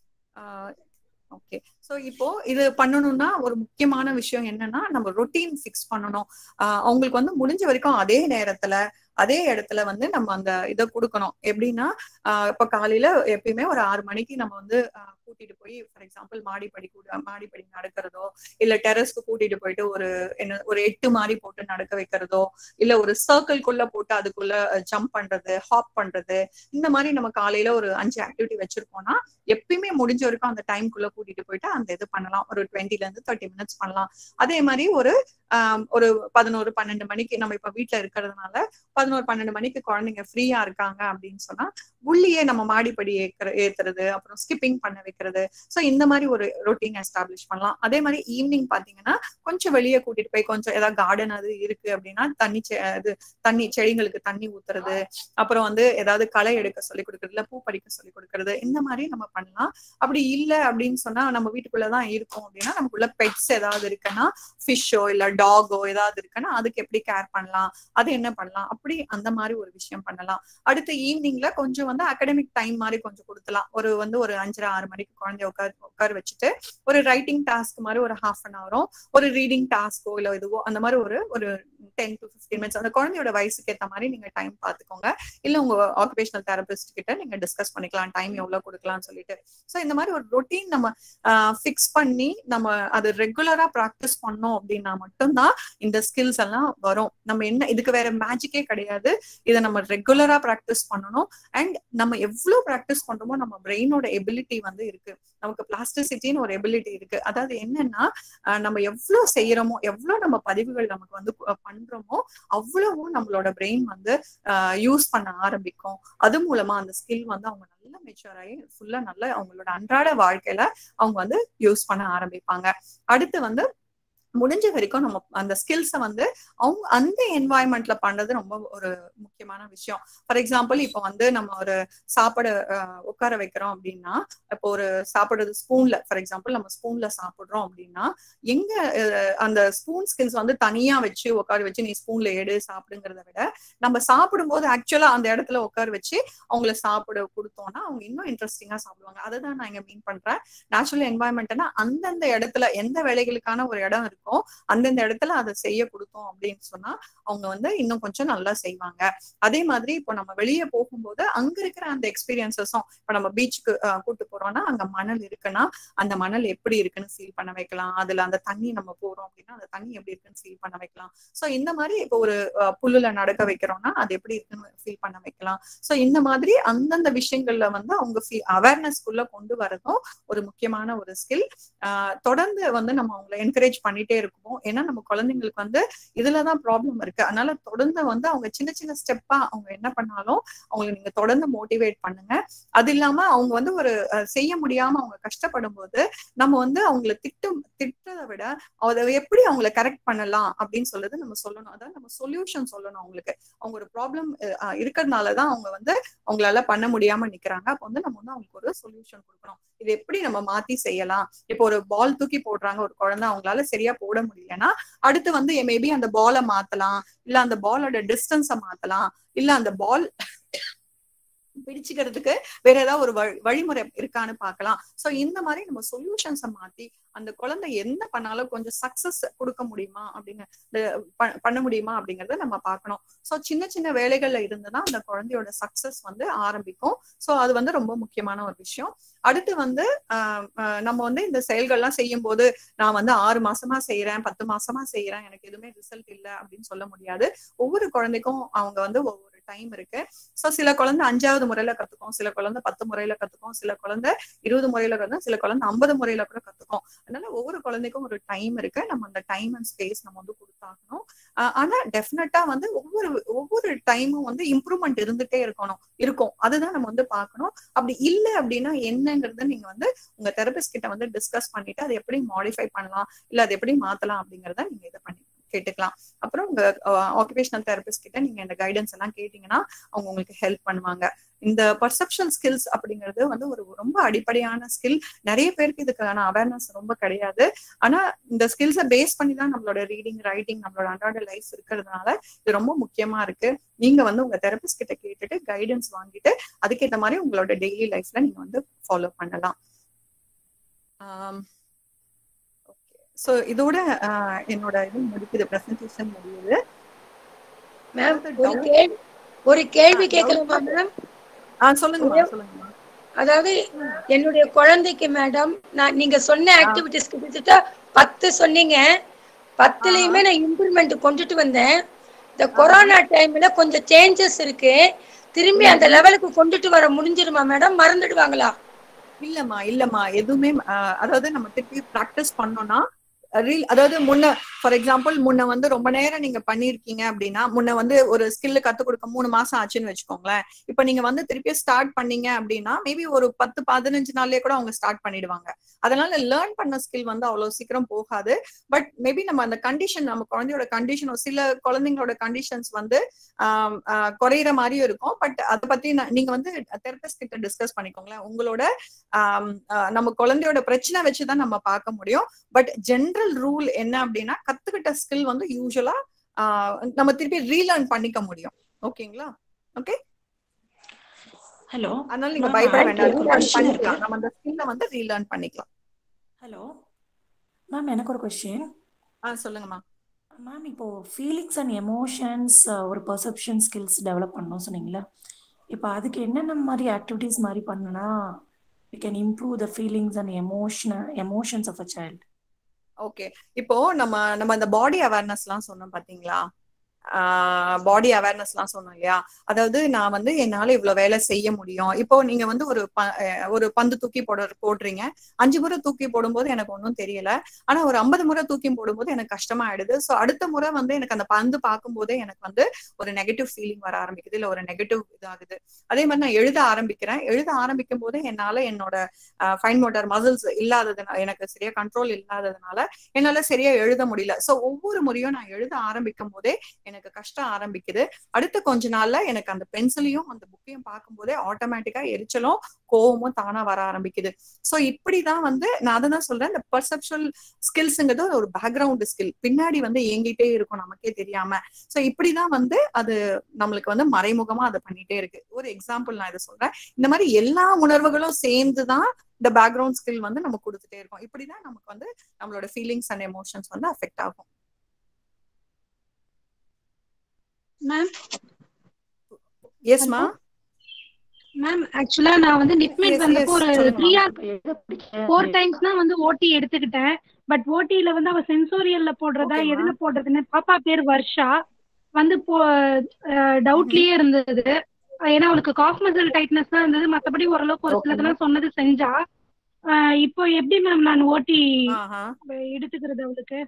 ஓகே ஸோ இப்போ இது பண்ணணும்னா ஒரு முக்கியமான விஷயம் என்னன்னா நம்ம ரொட்டீன் ஃபிக்ஸ் பண்ணணும் அவங்களுக்கு வந்து முடிஞ்ச வரைக்கும் அதே நேரத்துல அதே இடத்துல வந்து நம்ம அந்த இதை கொடுக்கணும் எப்படின்னா இப்ப காலையில எப்பயுமே ஒரு ஆறு மணிக்கு நம்ம வந்து கூட்டிட்டு போய் ஃபார் எக்ஸாம்பிள் மாடிப்படி கூட மாடிப்படி நடக்கிறதோ இல்ல டெரஸ்க்கு கூட்டிட்டு போயிட்டு ஒரு என்ன ஒரு எட்டு மாதிரி போட்டு நடக்க வைக்கிறதோ இல்ல ஒரு சர்க்கிள்குள்ள போட்டு அதுக்குள்ள ஜம்ப் பண்றது ஹாப் பண்றது இந்த மாதிரி நம்ம காலையில ஒரு அஞ்சு ஆக்டிவிட்டி வச்சிருக்கோம்னா எப்பயுமே முடிஞ்ச வரைக்கும் அந்த டைம்குள்ள கூட்டிட்டு போயிட்டு அந்த இது பண்ணலாம் ஒரு டுவெண்ட்டில இருந்து தேர்ட்டி மினிட்ஸ் பண்ணலாம் அதே மாதிரி ஒரு ஒரு பதினோரு பன்னெண்டு மணிக்கு நம்ம இப்ப வீட்டுல இருக்கிறதுனால பதினோரு பன்னெண்டு மணிக்கு குழந்தைங்க ஃப்ரீயா இருக்காங்க அப்படின்னு சொன்னா உள்ளியே நம்ம மாடிப்படி ஏற்கிற ஏத்துறது அப்புறம் ஸ்கிப்பிங் பண்ண வைக்கிறது ஸோ இந்த மாதிரி ஒரு ரொட்டீன் எஸ்டாப்ளிஷ் பண்ணலாம் அதே மாதிரி ஈவினிங் பாத்தீங்கன்னா கொஞ்சம் வெளியே கூட்டிட்டு போய் கொஞ்சம் ஏதாவது கார்டன் அது இருக்கு அப்படின்னா தண்ணி இது தண்ணி செடிங்களுக்கு தண்ணி ஊத்துறது அப்புறம் வந்து ஏதாவது களை எடுக்க சொல்லி கொடுக்கறது இல்ல பூ பறிக்க சொல்லி கொடுக்கறது இந்த மாதிரி நம்ம பண்ணலாம் அப்படி இல்ல அப்படின்னு சொன்னா நம்ம வீட்டுக்குள்ளதான் இருக்கோம் அப்படின்னா நமக்குள்ள பெட்ஸ் ஏதாவது இருக்குன்னா ஃபிஷ்ஷோ இல்ல டாகோ ஏதாவது இருக்குன்னா அதுக்கு எப்படி கேர் பண்ணலாம் அது என்ன பண்ணலாம் அப்படி அந்த மாதிரி ஒரு விஷயம் பண்ணலாம் அடுத்து ஈவினிங்ல கொஞ்சம் வந்து அகடமிக் டைம் மாதிரி கொஞ்சம் கொடுக்கலாம் ஒரு வந்து ஒரு அஞ்சரை ஆறு மணிக்கு குழந்தைய உட்கார் உட்கார வச்சுட்டு ஒரு ரைட்டிங் டாஸ்க் மாதிரி ஒரு ஹாஃப் அன் ஹவரும் ஒரு ரீடிங் டாஸ்க்கோ இல்ல இதுவோ அந்த மாதிரி ஒரு ஒரு டென் டு ஃபிஃப்டீன் மினிட்ஸ் அந்த குழந்தையோட வயசுக்கு ஏற்ற மாதிரி நீங்க டைம் பார்த்துக்கோங்க இல்ல உங்க ஆக்குபேஷனல் தெரபிஸ்ட் கிட்ட நீங்க டிஸ்கஸ் பண்ணிக்கலாம் டைம் எவ்வளவு கொடுக்கலாம்னு சொல்லிட்டு ஸோ இந்த மாதிரி ஒரு ரொட்டீன் நம்ம ஃபிக்ஸ் பண்ணி நம்ம அது ரெகுலரா ப்ராக்டிஸ் பண்ணோம் அப்படின்னா மட்டும்தான் இந்த ஸ்கில்ஸ் எல்லாம் வரும் நம்ம என்ன இதுக்கு வேற மேஜிக்கே கிடையாது இதை நம்ம ரெகுலரா ப்ராக்டிஸ் பண்ணணும் அண்ட் நம்ம எவ்வளவு ப்ராக்டிஸ் பண்றோமோ நம்ம பிரெயினோட எபிலிட்டி வந்து இருக்கு நமக்கு பிளாஸ்டிசிட்டின்னு ஒரு எபிலிட்டி இருக்கு அதாவது என்னன்னா நம்ம எவ்வளவு செய்யறோமோ எவ்வளவு நம்ம பதிவுகள் நமக்கு வந்து பண்றோமோ அவ்வளவும் நம்மளோட பிரெயின் வந்து யூஸ் பண்ண ஆரம்பிக்கும் அது மூலமா அந்த ஸ்கில் வந்து அவங்க நல்ல மெச்சூர் ஆகி ஃபுல்லா நல்ல அவங்களோட அன்றாட வாழ்க்கையில அவங்க வந்து யூஸ் பண்ண ஆரம்பிப்பாங்க அடுத்து வந்து முடிஞ்ச வரைக்கும் நம்ம அந்த ஸ்கில்ஸை வந்து அவங்க அந்த என்வாயன்மெண்ட்ல பண்றது ரொம்ப ஒரு முக்கியமான விஷயம் ஃபார் எக்ஸாம்பிள் இப்போ வந்து நம்ம ஒரு சாப்பாடு உட்கார வைக்கிறோம் அப்படின்னா இப்போ ஒரு சாப்பிடுறது ஸ்பூன்ல ஃபார் எக்ஸாம்பிள் நம்ம ஸ்பூன்ல சாப்பிடுறோம் அப்படின்னா எங்க அந்த ஸ்பூன் ஸ்கில்ஸ் வந்து தனியா வச்சு உட்கார வச்சு நீ ஸ்பூன்ல எடு சாப்பிடுங்கிறத விட நம்ம சாப்பிடும்போது ஆக்சுவலா அந்த இடத்துல உட்கார வச்சு அவங்கள சாப்பிட கொடுத்தோம்னா அவங்க இன்னும் இன்ட்ரெஸ்டிங்கா சாப்பிடுவாங்க அதை தான் நான் இங்க மீன் பண்றேன் நேச்சுரல் என்வாயன்மெண்ட்னா அந்தந்த இடத்துல எந்த வேலைகளுக்கான ஒரு இடம் இருக்கும் அந்தந்த இடத்துல அதை செய்ய கொடுத்தோம் அப்படின்னு சொன்னா அவங்க வந்து இன்னும் கொஞ்சம் நல்லா செய்வாங்க அதே மாதிரி இப்போ நம்ம வெளியே போகும்போது அங்க இருக்கிற அந்த எக்ஸ்பீரியன்சஸும் இப்போ நம்ம பீச்சுக்கு கூட்டு போறோம்னா அங்க மணல் இருக்குன்னா அந்த மணல் எப்படி இருக்குன்னு ஃபீல் பண்ண வைக்கலாம் அதுல அந்த தண்ணி நம்ம போறோம் அப்படின்னா அந்த தண்ணி எப்படி இருக்குன்னு ஃபீல் பண்ண வைக்கலாம் சோ இந்த மாதிரி இப்போ ஒரு புல்லுல நடக்க வைக்கிறோம்னா அது எப்படி இருக்குன்னு ஃபீல் பண்ண வைக்கலாம் சோ இந்த மாதிரி அந்தந்த விஷயங்கள்ல வந்து அவங்க அவேர்னஸ்க்குள்ள கொண்டு வரதும் ஒரு முக்கியமான ஒரு ஸ்கில் தொடர்ந்து வந்து நம்ம அவங்களை என்கரேஜ் பண்ணிட்டே இருக்கோம் ஏன்னா நம்ம குழந்தைங்களுக்கு வந்து இதுலதான் ப்ராப்ளம் இருக்கு அதனால தொடர்ந்து வந்து அவங்க சின்ன சின்ன ஸ்டெப்பா அவங்க என்ன பண்ணாலும் அவங்களுக்கு நீங்க தொடர்ந்து மோட்டிவேட் பண்ணுங்க அது இல்லாம அவங்க வந்து ஒரு செய்ய முடியாம அவங்க கஷ்டப்படும் போது நம்ம வந்து அவங்கள திட்டம் திட்டதை விட அதை எப்படி அவங்கள கரெக்ட் பண்ணலாம் அப்படின்னு சொல்றது நம்ம சொல்லணும் அதாவது நம்ம சொல்யூஷன் சொல்லணும் அவங்களுக்கு அவங்க ஒரு ப்ராப்ளம் இருக்கிறதுனாலதான் அவங்க வந்து அவங்களால பண்ண முடியாம நிக்கிறாங்க அப்போ வந்து நம்ம வந்து அவங்களுக்கு ஒரு சொல்யூஷன் கொடுக்கணும் இது எப்படி நம்ம மாத்தி செய்யலாம் இப்போ ஒரு பால் தூக்கி போடுறாங்க ஒரு குழந்தை அவங்களால சரியா போட முடியலன்னா அடுத்து வந்து மேபி அந்த பாலை மாத்தலாம் இல்ல அந்த பாலோட டிஸ்டன்ஸை மாத்தலாம் இல்ல அந்த பால் பிடிச்சுக்கிறதுக்கு வேற ஏதாவது ஒரு வழிமுறை இருக்கான்னு பார்க்கலாம் சோ இந்த மாதிரி நம்ம சொல்யூஷன்ஸை மாத்தி அந்த குழந்தை என்ன பண்ணாலும் கொஞ்சம் சக்சஸ் கொடுக்க முடியுமா அப்படின்னு பண்ண முடியுமா அப்படிங்கறத நம்ம பார்க்கணும் சோ சின்ன சின்ன வேலைகள்ல இருந்துதான் அந்த குழந்தையோட சக்சஸ் வந்து ஆரம்பிக்கும் சோ அது வந்து ரொம்ப முக்கியமான ஒரு விஷயம் அடுத்து வந்து நம்ம வந்து இந்த செயல்கள்லாம் செய்யும் போது நான் வந்து ஆறு மாசமா செய்யறேன் பத்து மாசமா செய்யறேன் எனக்கு எதுவுமே ரிசல்ட் இல்லை அப்படின்னு சொல்ல முடியாது ஒவ்வொரு குழந்தைக்கும் அவங்க வந்து ஒவ்வொரு டைம் இருக்கு சோ சில குழந்தை அஞ்சாவது முறையில கத்துக்கும் சில குழந்தை பத்து முறையில கத்துக்கும் சில குழந்தை இருபது முறையில கத்துக்கும் சில குழந்தை ஐம்பது முறையில கூட கத்துக்கும் அதனால ஒவ்வொரு குழந்தைக்கும் ஒரு டைம் இருக்கு நம்ம அந்த டைம் அண்ட் ஸ்பேஸ் நம்ம வந்து கொடுத்தாகணும் ஆனா டெஃபினட்டா வந்து ஒவ்வொரு ஒவ்வொரு டைமும் வந்து இம்ப்ரூவ்மெண்ட் இருந்துட்டே இருக்கணும் இருக்கும் அதுதான் நம்ம வந்து பார்க்கணும் அப்படி இல்லை அப்படின்னா என்னங்கிறத நீங்க வந்து உங்க தெரபிஸ்ட் கிட்ட வந்து டிஸ்கஸ் பண்ணிட்டு அதை எப்படி மாடிஃபை பண்ணலாம் இல்ல அதை எப்படி மாத்தலாம் அப்படிங்கறத நீங்க இதை பண்ணி கேட்டுக்கலாம் அப்புறம் உங்க ஆக்குபேஷனல் தெரபிஸ்ட் கிட்ட நீங்க இந்த கைடன்ஸ் எல்லாம் கேட்டீங்கன்னா அவங்க உங்களுக்கு ஹெல்ப் பண்ணுவாங்க இந்த பர்செப்ஷன் ஸ்கில்ஸ் அப்படிங்கிறது வந்து ஒரு ரொம்ப அடிப்படையான ஸ்கில் நிறைய பேருக்கு இதுக்கான அவேர்னஸ் ரொம்ப கிடையாது ஆனா இந்த ஸ்கில்ஸை பேஸ் பண்ணி தான் நம்மளோட ரீடிங் ரைட்டிங் நம்மளோட அன்றாட லைஃப் இருக்கிறதுனால இது ரொம்ப முக்கியமா இருக்கு நீங்க வந்து உங்க தெரபிஸ்ட் கிட்ட கேட்டுட்டு கைடன்ஸ் வாங்கிட்டு அதுக்கேற்ற மாதிரி உங்களோட டெய்லி லைஃப்ல நீங்க வந்து ஃபாலோ பண்ணலாம் ஸோ இதோட என்னோட இது முடிக்குது ப்ரெசன்டேஷன் முடியுது மேம் ஒரு கேள்வி ஒரு கேள்வி கேட்கலாமா மேம் ஆ சொல்லுங்க சொல்லுங்க அதாவது என்னுடைய குழந்தைக்கு மேடம் நான் நீங்க சொன்ன ஆக்டிவிட்டிஸ் கிட்டத்தட்ட பத்து சொன்னீங்க பத்துலயுமே நான் இம்ப்ரூவ்மெண்ட் கொண்டுட்டு வந்தேன் இந்த கொரோனா டைம்ல கொஞ்சம் சேஞ்சஸ் இருக்கு திரும்பி அந்த லெவலுக்கு கொண்டுட்டு வர முடிஞ்சிருமா மேடம் மறந்துடுவாங்களா இல்லம்மா இல்லம்மா எதுவுமே அதாவது நம்ம திருப்பி ப்ராக்டிஸ் பண்ணோம்னா ரீல் அதாவது முன்ன ஃபார் எக்ஸாம்பிள் முன்ன வந்து ரொம்ப நேரம் நீங்க பண்ணிருக்கீங்க அப்படின்னா முன்ன வந்து ஒரு ஸ்கில் கத்து கொடுக்க மூணு மாசம் ஆச்சுன்னு வச்சுக்கோங்களேன் இப்ப நீங்க வந்து திருப்பி ஸ்டார்ட் பண்ணீங்க அப்படின்னா மேபி ஒரு பத்து பதினஞ்சு நாள்லயே கூட அவங்க ஸ்டார்ட் பண்ணிடுவாங்க அதனால லேர்ன் பண்ண ஸ்கில் வந்து அவ்வளவு சீக்கிரம் போகாது பட் மேபி நம்ம அந்த கண்டிஷன் நம்ம குழந்தையோட கண்டிஷன் சில குழந்தைங்களோட கண்டிஷன்ஸ் வந்து குறையிற மாதிரியும் இருக்கும் பட் அதை பத்தி நீங்க வந்து தெரபிஸ்ட் கிட்ட டிஸ்கஸ் பண்ணிக்கோங்களேன் உங்களோட நம்ம குழந்தையோட பிரச்சனை வச்சுதான் நம்ம பார்க்க முடியும் பட் ஜென்ரல் ரூல் என்ன அப்படின்னா கத்துக்கிட்ட ஸ்கில் வந்து யூஸ்வலா நம்ம திருப்பி ரீலேர்ன் பண்ணிக்க முடியும் ஓகேங்களா ஓகே ஹலோ அதனால நீங்க பயப்பட வேண்டாம் பண்ணிக்கலாம் நம்ம அந்த ஸ்கில்ல வந்து ரீலேர்ன் பண்ணிக்கலாம் ஹலோ மேம் எனக்கு ஒரு கொஸ்டின் ஆ சொல்லுங்கம்மா மேம் இப்போ ஃபீலிங்ஸ் அண்ட் எமோஷன்ஸ் ஒரு பர்செப்ஷன் ஸ்கில்ஸ் டெவலப் பண்ணணும் சொன்னீங்களா இப்போ அதுக்கு என்னென்ன மாதிரி ஆக்டிவிட்டீஸ் மாதிரி பண்ணுனா we can improve the feelings and emotion emotions of a child okay இப்போ நம்ம நம்ம இந்த பாடி அவேர்னஸ் எல்லாம் சொன்னோம் பாத்தீங்களா பாடி அவேர்னஸ் எல்லாம் சொன்னோம் இல்லையா அதாவது நான் வந்து என்னால இவ்வளவு வேலை செய்ய முடியும் இப்போ நீங்க வந்து ஒரு ஒரு பந்து தூக்கி போட போடுறீங்க அஞ்சு முறை தூக்கி போடும்போது எனக்கு ஒன்றும் தெரியல ஆனா ஒரு ஐம்பது முறை தூக்கி போடும்போது எனக்கு கஷ்டமா ஆயிடுது ஸோ அடுத்த முறை வந்து எனக்கு அந்த பந்து பார்க்கும் போதே எனக்கு வந்து ஒரு நெகட்டிவ் ஃபீலிங் வர ஆரம்பிக்குது இல்ல ஒரு நெகட்டிவ் இதாகுது அதே மாதிரி நான் எழுத ஆரம்பிக்கிறேன் எழுத ஆரம்பிக்கும் போது என்னால என்னோட ஃபைன் மோட்டார் மசில்ஸ் இல்லாததுனால எனக்கு சரியா கண்ட்ரோல் இல்லாததுனால என்னால சரியா எழுத முடியல ஸோ ஒவ்வொரு முறையும் நான் எழுத ஆரம்பிக்கும் போதே எனக்கு கஷ்டம் ஆரம்பிக்குது அடுத்த கொஞ்ச நாள்ல எனக்கு அந்த பென்சிலையும் அந்த புக்கையும் பார்க்கும்போதே ஆட்டோமேட்டிக்கா எரிச்சலும் கோவமும் தானா வர ஆரம்பிக்குது ஸோ இப்படிதான் வந்து நான் அதை தான் சொல்றேன் இந்த பர்செப்ஷுவல் ஸ்கில்ஸுங்கிறது ஒரு பேக்ரவுண்ட் ஸ்கில் பின்னாடி வந்து இயங்கிட்டே இருக்கும் நமக்கே தெரியாம ஸோ இப்படிதான் வந்து அது நம்மளுக்கு வந்து மறைமுகமா அதை பண்ணிட்டே இருக்கு ஒரு எக்ஸாம்பிள் நான் இதை சொல்றேன் இந்த மாதிரி எல்லா உணர்வுகளும் சேர்ந்துதான் இந்த பேக்ரவுண்ட் ஸ்கில் வந்து நம்ம கொடுத்துட்டே இருக்கோம் இப்படிதான் நமக்கு வந்து நம்மளோட ஃபீலிங்ஸ் அண்ட் எமோஷன்ஸ் வந்து அஃபெக்ட் ஆகும் மேம் எஸ்மா மேம் ஆக்சுவலா நான் வந்து நிட்மேட் வந்தப்போ ஒரு த்ரீ ஆர் ஃபோர் டைம்ஸ் தான் வந்து ஓடி எடுத்துக்கிட்டேன் பட் ஓடியில வந்து அவ சென்சோரியல்ல போடுறதா எதுல போடுறதுன்னு பாப்பா பேர் வர்ஷா வந்து போ டவுட்லயே இருந்தது ஏன்னா அவளுக்கு காஃப் மசில் டைட்னஸ் தான் இருந்தது மத்தபடி ஓரளவுக்கு ஒரு சிலதெல்லாம் சொன்னது செஞ்சா இப்போ எப்படி மேம் நான் ஓடி எடுத்துக்கிறது அவளுக்கு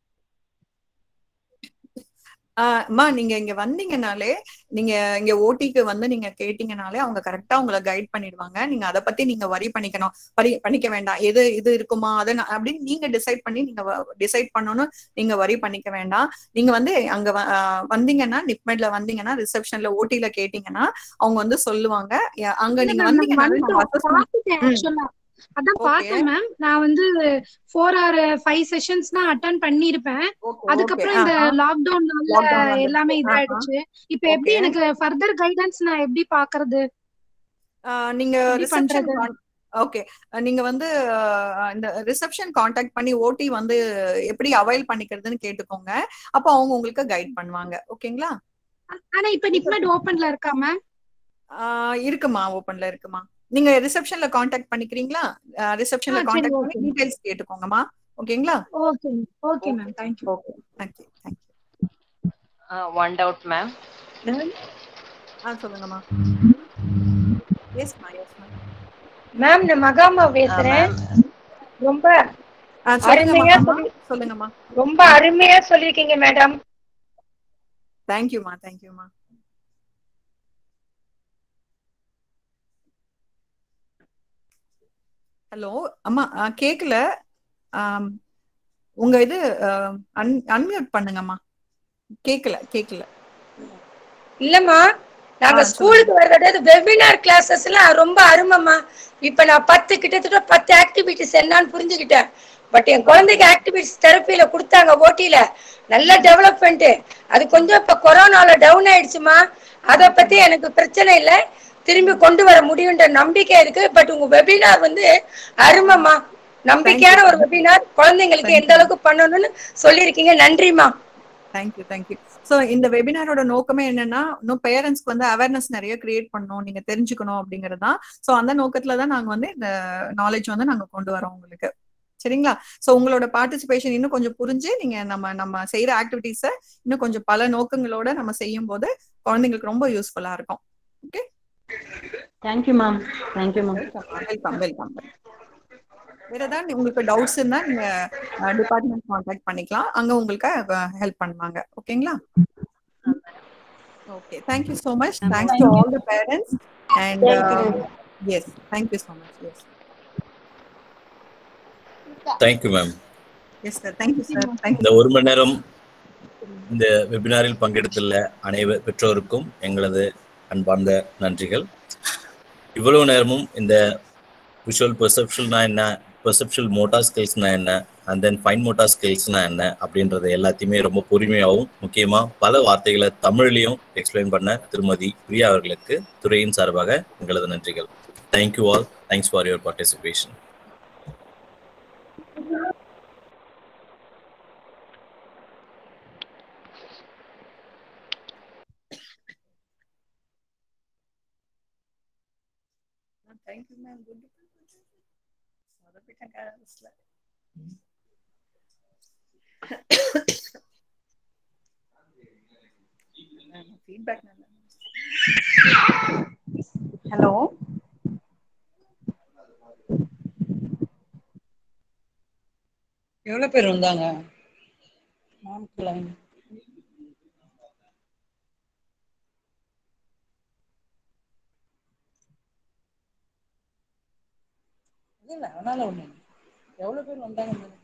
அம்மா நீங்க இங்க வந்தீங்கனாலே நீங்க இங்க ஓட்டிக்கு வந்து நீங்க கேட்டீங்கனாலே அவங்க கரெக்டா உங்களை கைட் பண்ணிடுவாங்க நீங்க அதை பத்தி நீங்க வரி பண்ணிக்கணும் வரி பண்ணிக்க வேண்டாம் எது இது இருக்குமா அது அப்படின்னு நீங்க டிசைட் பண்ணி நீங்க டிசைட் பண்ணணும் நீங்க வரி பண்ணிக்க வேண்டாம் நீங்க வந்து அங்க வந்தீங்கன்னா நிப்மெட்ல வந்தீங்கன்னா ரிசப்ஷன்ல ஓட்டில கேட்டீங்கன்னா அவங்க வந்து சொல்லுவாங்க அங்க நீங்க வந்தீங்கன்னா அதான் பார்த்தேன் மேம் நான் வந்து ஃபோர் ஆர் ஃபைவ் செஷன்ஸ் தான் அட்டன் பண்ணிருப்பேன் அதுக்கப்புறம் இந்த லாக்டவுன்னால எல்லாமே இதாயிடுச்சு இப்ப எப்படி எனக்கு ஃபர்தர் கைடன்ஸ் நான் எப்படி பாக்குறது நீங்க ரிசப்ஷன் ஓகே நீங்க வந்து இந்த ரிசப்ஷன் காண்டாக்ட் பண்ணி ஓடி வந்து எப்படி அவைல் பண்ணிக்கிறதுன்னு கேட்டுக்கோங்க அப்போ அவங்க உங்களுக்கு கைட் பண்ணுவாங்க ஓகேங்களா ஆனா இப்ப நிப்மெட் ஓபன்ல இருக்கா மேம் இருக்குமா ஓபன்ல இருக்குமா நீங்க ரிசப்ஷன்ல காண்டாக்ட் பண்ணிக்கிறீங்களா ரிசப்ஷன்ல காண்டாக்ட் பண்ணி டீடைல்ஸ் கேட்டுக்கோங்கம்மா ஓகேங்களா okay okay ma'am thank you okay thank you thank you one doubt ma'am ஆ சொல்லுங்கம்மா எஸ் மா எஸ் மா மேம் நான் மகாமா பேசுறேன் ரொம்ப அருமையா சொல்லுங்கம்மா ரொம்ப அருமையா சொல்லிருக்கீங்க மேடம் தேங்க்யூமா தேங்க்யூமா ஹலோ அம்மா கேக்கல உங்க இது அன்மியூட் பண்ணுங்கம்மா கேக்கல கேக்கல இல்லம்மா நாங்க ஆ, ஸ்கூலுக்கு வர்றது வெபினார் கிளாஸஸ் எல்லாம் ரொம்ப அருமைம்மா இப்ப நான் பத்து கிட்டத்தட்ட பத்து ஆக்டிவிட்டிஸ் என்னன்னு புரிஞ்சுக்கிட்டேன் பட் என் குழந்தைக்கு ஆக்டிவிட்டிஸ் தெரப்பியில கொடுத்தாங்க ஓட்டில நல்ல டெவலப்மெண்ட் அது கொஞ்சம் இப்ப கொரோனால டவுன் ஆயிடுச்சுமா அத பத்தி எனக்கு பிரச்சனை இல்லை திரும்பி கொண்டு வர முடியுன்ற நம்பிக்கை இருக்கு பட் உங்க வெபினார் வந்து அருமைம்மா நம்பிக்கையான ஒரு வெபினார் குழந்தைங்களுக்கு எந்த அளவுக்கு பண்ணணும்னு சொல்லியிருக்கீங்க நன்றிம்மா தேங்க்யூ தேங்க்யூ ஸோ இந்த வெபினாரோட நோக்கமே என்னன்னா இன்னும் பேரண்ட்ஸ்க்கு வந்து அவேர்னஸ் நிறைய கிரியேட் பண்ணணும் நீங்க தெரிஞ்சுக்கணும் அப்படிங்கிறது தான் ஸோ அந்த நோக்கத்துல தான் நாங்க வந்து இந்த நாலேஜ் வந்து நாங்க கொண்டு வரோம் உங்களுக்கு சரிங்களா ஸோ உங்களோட பார்ட்டிசிபேஷன் இன்னும் கொஞ்சம் புரிஞ்சு நீங்க நம்ம நம்ம செய்யற ஆக்டிவிட்டீஸை இன்னும் கொஞ்சம் பல நோக்கங்களோட நம்ம செய்யும் போது குழந்தைங்களுக்கு ரொம்ப யூஸ்ஃபுல்லா இருக்கும் okay thank you ma'am thank you ma'am welcome welcome வேற ஏதாவது உங்களுக்கு டவுட்ஸ் இருந்தா நீங்க டிபார்ட்மெண்ட் கான்டாக்ட் பண்ணிக்கலாம் அங்க உங்களுக்கு ஹெல்ப் பண்ணுவாங்க ஓகேங்களா okay thank you so much thanks to all the parents and yes thank you so much yes thank you ma'am yes sir thank you sir thank you இந்த ஒரு மணி நேரம் இந்த வெபினாரில் பங்கெடுத்துள்ள அனைவர் பெற்றோருக்கும் எங்களது அன்பார்ந்த நன்றிகள் இவ்வளவு நேரமும் இந்த விஷுவல் பெர்செப்ஷன்னா என்ன பெர்செப்ஷுவல் மோட்டார் ஸ்கில்ஸ்னா என்ன அண்ட் தென் ஃபைன் மோட்டார் ஸ்கில்ஸ்னா என்ன அப்படின்றது எல்லாத்தையுமே ரொம்ப பொறுமையாகவும் முக்கியமா பல வார்த்தைகளை தமிழ்லையும் எக்ஸ்பிளைன் பண்ண திருமதி பிரியா அவர்களுக்கு துறையின் சார்பாக எங்களது நன்றிகள் thank you all thanks for your participation thank you ma'am good சொதப்பிட்டேன் காசுல ஃபீட்பேக் நல்லா ஹலோ எவ்வளவு பேர் வந்தாங்க இல்ல அதனால ஒண்ணு இல்ல. எவ்வளவு பேர் வந்தாங்க